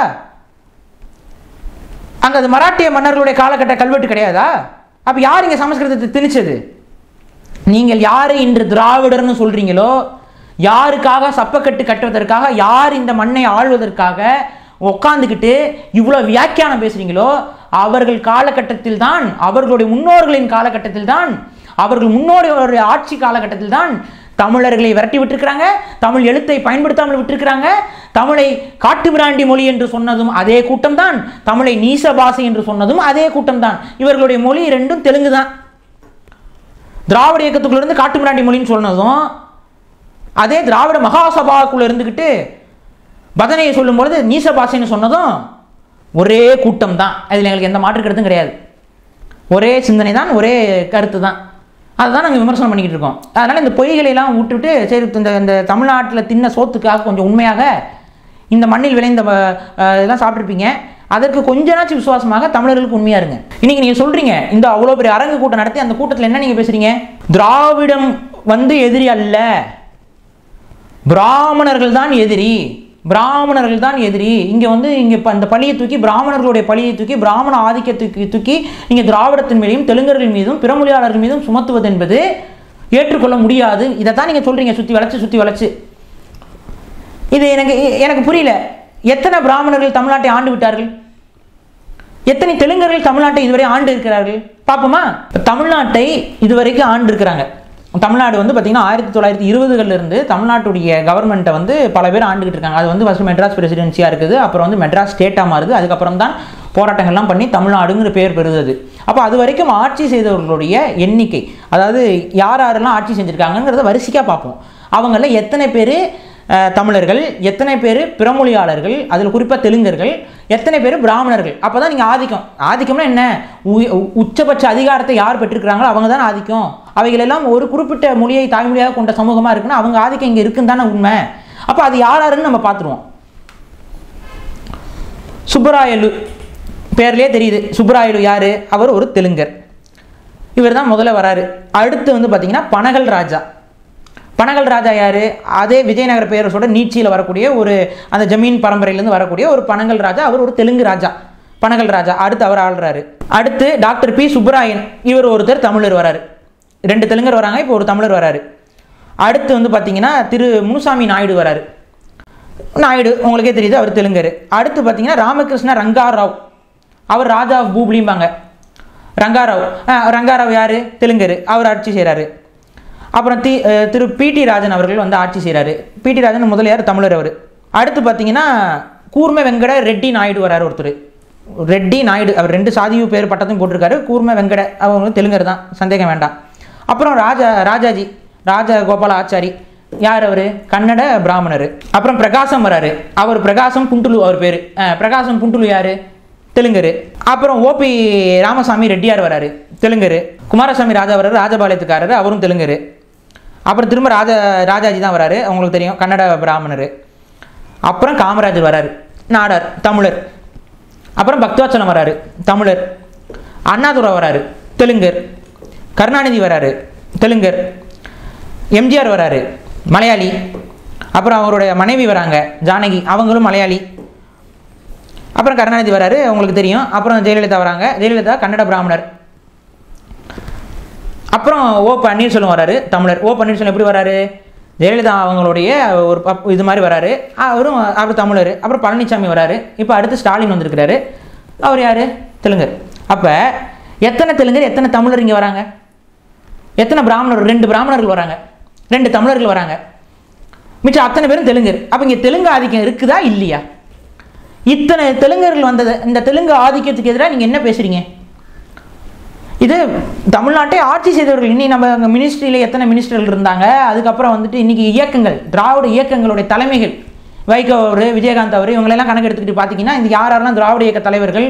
அங்கே அது மராட்டிய மன்னர்களுடைய காலகட்ட கல்வெட்டு கிடையாதா அப்போ யார் இங்கே சமஸ்கிருதத்தை திணிச்சது நீங்கள் யாரை இன்று திராவிடர்னு சொல்றீங்களோ யாருக்காக சப்பக்கட்டு கட்டுவதற்காக யார் இந்த மண்ணை ஆள்வதற்காக உட்காந்துக்கிட்டு இவ்வளோ வியாக்கியானம் பேசுறீங்களோ அவர்கள் காலகட்டத்தில் தான் அவர்களுடைய முன்னோர்களின் காலகட்டத்தில் தான் அவர்கள் முன்னோர்களுடைய ஆட்சி காலகட்டத்தில் தான் தமிழர்களை விரட்டி விட்டிருக்கிறாங்க தமிழ் எழுத்தை பயன்படுத்தாமல் விட்டிருக்கிறாங்க தமிழை காட்டுமிராண்டி மொழி என்று சொன்னதும் அதே கூட்டம் தான் தமிழை நீச பாஷை என்று சொன்னதும் அதே கூட்டம் தான் இவர்களுடைய மொழி ரெண்டும் தெலுங்கு தான் திராவிட இயக்கத்துக்குள்ள இருந்து காட்டுமிராண்டி மொழின்னு சொன்னதும் அதே திராவிட மகாசபாக்குள்ள இருந்துக்கிட்டு பதனையை சொல்லும்பொழுது நீச பாஷைன்னு சொன்னதும் ஒரே கூட்டம் தான் அதில் எங்களுக்கு எந்த மாற்று கருத்தும் கிடையாது ஒரே சிந்தனை தான் ஒரே கருத்து தான் அதுதான் நாங்கள் விமர்சனம் பண்ணிக்கிட்டு இருக்கோம் அதனால் இந்த பொய்களை எல்லாம் விட்டுவிட்டு சரி இந்த இந்த தமிழ்நாட்டில் தின்ன சோத்துக்காக கொஞ்சம் உண்மையாக இந்த மண்ணில் விளைந்த வ- அஹ், இதெல்லாம் சாப்பிட்ருப்பீங்க அதற்கு கொஞ்ச நாச்சும் விசுவாசமாக தமிழர்களுக்கு உண்மையா இருங்க இன்னைக்கு நீங்க சொல்றீங்க இந்த அவ்வளோ பெரிய அரங்கு கூட்டம் நடத்தி அந்த கூட்டத்தில் என்ன நீங்க பேசுறீங்க திராவிடம் வந்து எதிரி அல்ல பிராமணர்கள் தான் எதிரி பிராமணர்கள் தான் எதிரி இங்கே வந்து இங்கே இப்போ அந்த பழியை தூக்கி பிராமணர்களுடைய பழியை தூக்கி பிராமண ஆதிக்கத்துக்கு தூக்கி இங்கே திராவிடத்தின் மீதும் தெலுங்கர்கள் மீதும் பிறமொழியாளர்கள் மீதும் சுமத்துவது என்பது ஏற்றுக்கொள்ள முடியாது இதை தான் நீங்கள் சொல்கிறீங்க சுற்றி வளைச்சு சுற்றி வளைச்சு இது எனக்கு எனக்கு புரியல எத்தனை பிராமணர்கள் தமிழ்நாட்டை ஆண்டு விட்டார்கள் எத்தனை தெலுங்கர்கள் தமிழ்நாட்டை இதுவரை ஆண்டு இருக்கிறார்கள் பார்ப்போமா தமிழ்நாட்டை இதுவரைக்கும் ஆண்டு இருக்கிறாங்க தமிழ்நாடு வந்து பார்த்தீங்கன்னா ஆயிரத்தி தொள்ளாயிரத்தி இருபதுகள்ல இருந்து தமிழ்நாட்டுடைய கவர்மெண்ட்டை வந்து பல பேர் ஆண்டுகிட்டு இருக்காங்க அது வந்து ஃபஸ்ட்டு மெட்ராஸ் பிரசிடென்சியாக இருக்குது அப்புறம் வந்து மெட்ராஸ் ஸ்டேட்டாக மாறுது அதுக்கப்புறம் தான் போராட்டங்கள்லாம் பண்ணி தமிழ்நாடுங்கிற பேர் பெறுது அப்போ அது வரைக்கும் ஆட்சி செய்தவர்களுடைய எண்ணிக்கை அதாவது யார் யாரெல்லாம் ஆட்சி செஞ்சுருக்காங்கங்கிறத வரிசைக்காக பார்ப்போம் அவங்கள எத்தனை பேர் தமிழர்கள் எத்தனை பேர் பிறமொழியாளர்கள் அதில் குறிப்பாக தெலுங்கர்கள் எத்தனை பேர் பிராமணர்கள் அப்போ தான் நீங்கள் ஆதிக்கம் ஆதிக்கம்னா என்ன உ- உ- உச்சபட்ச அதிகாரத்தை யார் பெற்றிருக்கிறாங்களோ அவங்க தான் ஆதிக்கம் அவைகள் எல்லாம் ஒரு குறிப்பிட்ட மொழியை தாய்மொழியாக கொண்ட சமூகமாக இருக்குன்னா அவங்க ஆதிக்கம் இங்கே இருக்குன்னு தானே உண்மை அப்போ அது யார் யாருன்னு நம்ம பார்த்துருவோம் சுப்பராயலு பேர்லயே தெரியுது சுப்பராயலு யார் அவர் ஒரு தெலுங்கர் இவர் தான் முதல்ல வராரு அடுத்து வந்து பார்த்தீங்கன்னா பனகல் ராஜா பனகல் ராஜா யார் அதே விஜயநகர பேரரசோட நீட்சியில் வரக்கூடிய ஒரு அந்த ஜமீன் பரம்பரையிலேருந்து வரக்கூடிய ஒரு பனகல் ராஜா அவர் ஒரு தெலுங்கு ராஜா பனகல் ராஜா அடுத்து அவர் ஆள்றாரு அடுத்து டாக்டர் பி சுப்பராயன் இவர் ஒருத்தர் தமிழர் வராரு ரெண்டு தெலுங்கர் வராங்க இப்போ ஒரு தமிழர் வராரு அடுத்து வந்து பார்த்தீங்கன்னா திரு முனுசாமி நாயுடு வராரு நாயுடு உங்களுக்கே தெரியுது அவர் தெலுங்கர் அடுத்து பார்த்தீங்கன்னா ராமகிருஷ்ண ரங்காராவ் அவர் ராஜா ஆஃப் பூப்ளிம்பாங்க ரங்காராவ் ஆ, ரங்காராவ் யார் தெலுங்கர் அவர் ஆட்சி செய்கிறாரு அப்புறம் தி அஹ், திரு பிடி ராஜன் அவர்கள் வந்து ஆட்சி செய்கிறாரு பிடி ராஜன் முதலியார் தமிழர் அவர் அடுத்து பார்த்தீங்கன்னா கூர்ம வெங்கட ரெட்டி நாயுடு வராரு ஒருத்தர் ரெட்டி நாயுடு அவர் ரெண்டு சாதியும் பேர் பட்டத்தையும் போட்டிருக்காரு கூர்ம வெங்கட அவங்க தெலுங்கர் தான் சந்தேகம் வேண்டாம் அப்புறம் ராஜா ராஜாஜி ராஜ கோபால ஆச்சாரி யார் அவர் கன்னட பிராமணர் அப்புறம் பிரகாசம் வராரு அவர் பிரகாசம் குண்டுலு அவர் பேர் பிரகாசம் குண்டுலு யார் தெலுங்கரு அப்புறம் ஓபி ராமசாமி ரெட்டியார் வராரு தெலுங்கரு குமாரசாமி ராஜா வராரு ராஜபாளையத்துக்காரர் அவரும் தெலுங்கரு அப்புறம் திரும்ப ராஜா ராஜாஜி தான் வராரு அவங்களுக்கு தெரியும் கன்னட பிராமணர் அப்புறம் காமராஜர் வராரு நாடார் தமிழர் அப்புறம் பக்தவாச்சலம் வராரு தமிழர் அண்ணாதுரை வராரு தெலுங்கர் கருணாநிதி வராரு தெலுங்கர் எம்ஜிஆர் வராரு மலையாளி அப்புறம் அவருடைய மனைவி வராங்க ஜானகி அவங்களும் மலையாளி அப்புறம் கருணாநிதி வராரு உங்களுக்கு தெரியும் அப்புறம் ஜெயலலிதா வராங்க ஜெயலலிதா கன்னட பிராமணர் அப்புறம் ஓ பன்னீர்செல்வம் வராரு தமிழர் ஓ பன்னீர்செல்வம் எப்படி வராரு ஜெயலலிதா அவங்களுடைய ஒரு பப் இது மாதிரி வராரு அவரும் அவர் தமிழர் அப்புறம் பழனிசாமி வராரு இப்போ அடுத்து ஸ்டாலின் வந்திருக்கிறாரு அவர் யார் தெலுங்கர் அப்போ எத்தனை தெலுங்கர் எத்தனை தமிழர் இங்கே வராங்க எத்தனை பிராமணர் ரெண்டு பிராமணர்கள் வராங்க ரெண்டு தமிழர்கள் வராங்க மிச்சம் அத்தனை பேரும் தெலுங்கர் அப்போ இங்கே தெலுங்கு ஆதிக்கம் இருக்குதா இல்லையா இத்தனை தெலுங்கர்கள் வந்தது இந்த தெலுங்கு ஆதிக்கத்துக்கு எதிராக நீங்கள் என்ன பேசுறீங்க இது தமிழ்நாட்டை ஆட்சி செய்தவர்கள் இன்னி நம்ம அங்கே மினிஸ்ட்ரியில் எத்தனை மினிஸ்டர்கள் இருந்தாங்க அதுக்கப்புறம் வந்துட்டு இன்னைக்கு இயக்கங்கள் திராவிட இயக்கங்களுடைய தலைமைகள் வைகோ அவர் விஜயகாந்த் அவர் இவங்களெல்லாம் கணக்கு எடுத்துக்கிட்டு பார்த்தீங்கன்னா இந்த யார் யாரெல்லாம் திராவிட இயக்க தலைவர்கள்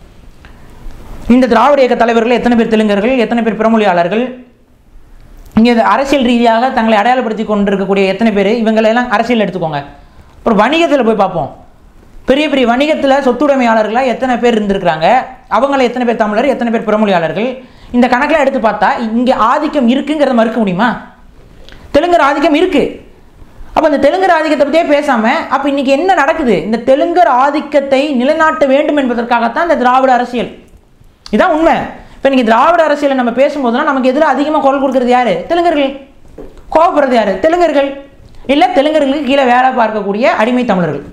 இந்த திராவிட இயக்க தலைவர்கள் எத்தனை பேர் தெலுங்கர்கள் எத்தனை பேர் பிறமொழியாளர்கள் இங்கே அரசியல் ரீதியாக தங்களை அடையாளப்படுத்தி கொண்டிருக்கக்கூடிய எத்தனை பேர் இவங்களெல்லாம் அரசியல் எடுத்துக்கோங்க அப்புறம் வணிகத்தில் போய் பார்ப்போம் பெரிய பெரிய வணிகத்தில் சொத்துடைமையாளர்களாக எத்தனை பேர் இருந்திருக்கிறாங்க அவங்கள எத்தனை பேர் தமிழர் எத்தனை பேர் பிறமொழியாளர்கள் இந்த கணக்கில் எடுத்து பார்த்தா இங்கே ஆதிக்கம் இருக்குங்கிறத மறுக்க முடியுமா தெலுங்கர் ஆதிக்கம் இருக்கு அப்போ இந்த தெலுங்கர் ஆதிக்கத்தை பற்றியே பேசாமல் அப்போ இன்னைக்கு என்ன நடக்குது இந்த தெலுங்கர் ஆதிக்கத்தை நிலைநாட்ட வேண்டும் என்பதற்காகத்தான் இந்த திராவிட அரசியல் இதான் உண்மை இப்போ இன்னைக்கு திராவிட அரசியலை நம்ம பேசும்போதுலாம் நமக்கு எதிராக அதிகமாக குரல் கொடுக்கறது யாரு தெலுங்கர்கள் கோவப்படுறது யாரு தெலுங்கர்கள் இல்லை தெலுங்கர்களுக்கு கீழே வேலை பார்க்கக்கூடிய அடிமை தமிழர்கள்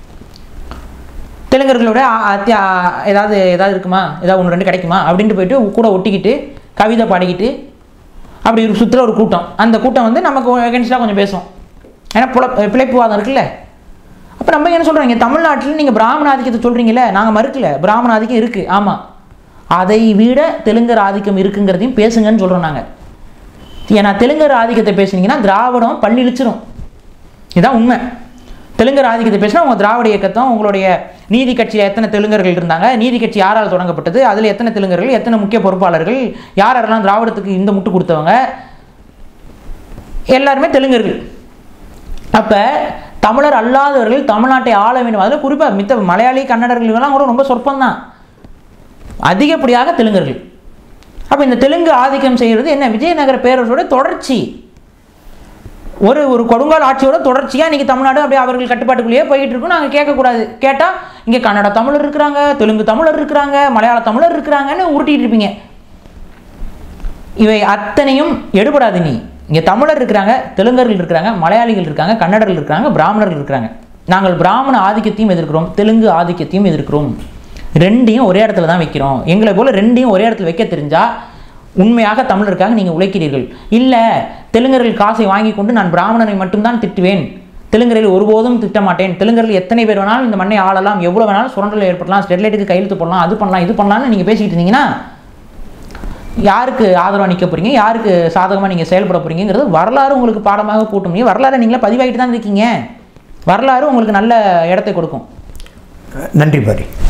தெலுங்கர்களோட ஆ- அத்தியா ஏதாவது ஏதாவது இருக்குமா ஏதாவது ஒன்று ரெண்டு கிடைக்குமா அப்படின்ட்டு போயிட்டு கூட ஒட்டிக்கிட்டு கவிதை பாடிக்கிட்டு அப்படி ஒரு சுற்றுல ஒரு கூட்டம் அந்த கூட்டம் வந்து நமக்கு எகென்ஸ்டாக கொஞ்சம் பேசும் ஏன்னா புல பிழைப்புவாதம் இருக்குல்ல அப்போ நம்ம என்ன சொல்கிறோம் இங்கே தமிழ்நாட்டில் நீங்கள் பிராமண ஆதிக்கத்தை சொல்கிறீங்களே நாங்கள் மறுக்கல பிராமண ஆதிக்கம் இருக்குது ஆமாம் அதை விட தெலுங்கர் ஆதிக்கம் இருக்குங்கிறதையும் பேசுங்கன்னு சொல்கிறோம் நாங்கள் ஏன்னா தெலுங்கர் ஆதிக்கத்தை பேசுனீங்கன்னா திராவிடம் பள்ளி இழிச்சிரும் இதுதான் உண்மை தெலுங்கர் ஆதிக்கத்தை பேசினா உங்கள் திராவிட இயக்கத்தும் உங்களுடைய நீதி கட்சியில் எத்தனை தெலுங்கர்கள் இருந்தாங்க நீதி கட்சி யாரால் தொடங்கப்பட்டது அதில் எத்தனை தெலுங்கர்கள் எத்தனை முக்கிய பொறுப்பாளர்கள் யார் யாரெல்லாம் திராவிடத்துக்கு இந்த முட்டு கொடுத்தவங்க எல்லாருமே தெலுங்கர்கள் அப்போ தமிழர் அல்லாதவர்கள் தமிழ்நாட்டை ஆள வேண்டும் அதில் குறிப்பாக மித்த மலையாளி கன்னடர்கள் இவங்கெல்லாம் கூட ரொம்ப சொற்பம்தான் அதிகப்படியாக தெலுங்கர்கள் அப்போ இந்த தெலுங்கு ஆதிக்கம் செய்கிறது என்ன விஜயநகர பேரரசோட தொடர்ச்சி ஒரு ஒரு கொடுங்கால் ஆட்சியோட தொடர்ச்சியாக இன்றைக்கி தமிழ்நாடு அப்படியே அவர்கள் கட்டுப்பாட்டுக்குள்ளேயே போயிட்டு இருக்கும் நாங்கள் கேட்கக்கூடாது கேட்டால் இங்கே கன்னட தமிழர் இருக்கிறாங்க தெலுங்கு தமிழர் இருக்கிறாங்க மலையாள தமிழர் இருக்கிறாங்கன்னு உருட்டிட்டு இருப்பீங்க இவை அத்தனையும் எடுபடாது நீ இங்கே தமிழர் இருக்கிறாங்க தெலுங்கர்கள் இருக்கிறாங்க மலையாளிகள் இருக்காங்க கன்னடர்கள் இருக்கிறாங்க பிராமணர்கள் இருக்கிறாங்க நாங்கள் பிராமண ஆதிக்கத்தையும் எதிர்க்கிறோம் தெலுங்கு ஆதிக்கத்தையும் எதிர்க்கிறோம் ரெண்டையும் ஒரே இடத்துல தான் வைக்கிறோம் எங்களை போல ரெண்டையும் ஒரே இடத்துல வைக்க தெரிஞ்சா உண்மையாக தமிழருக்காக நீங்கள் உழைக்கிறீர்கள் இல்லை தெலுங்கர்கள் காசை வாங்கி கொண்டு நான் பிராமணரை மட்டும்தான் திட்டுவேன் தெலுங்கரில் ஒருபோதும் திட்ட மாட்டேன் தெலுங்கர்கள் எத்தனை பேர் வேணாலும் இந்த மண்ணை ஆளலாம் எவ்வளோ வேணாலும் சுரண்டல் ஏற்படலாம் ஸ்டெர்லைட்டுக்கு கையெழுத்து போடலாம் அது பண்ணலாம் இது பண்ணலாம்னு நீங்கள் பேசிக்கிட்டு இருந்தீங்கன்னா யாருக்கு ஆதரவாக நிற்க போறீங்க யாருக்கு சாதகமாக நீங்கள் செயல்பட போறீங்கிறது வரலாறு உங்களுக்கு பாடமாக கூட்ட முடியும் வரலாறு நீங்களே பதிவாகிட்டு தான் இருக்கீங்க வரலாறு உங்களுக்கு நல்ல இடத்தை கொடுக்கும்
நன்றி பாரி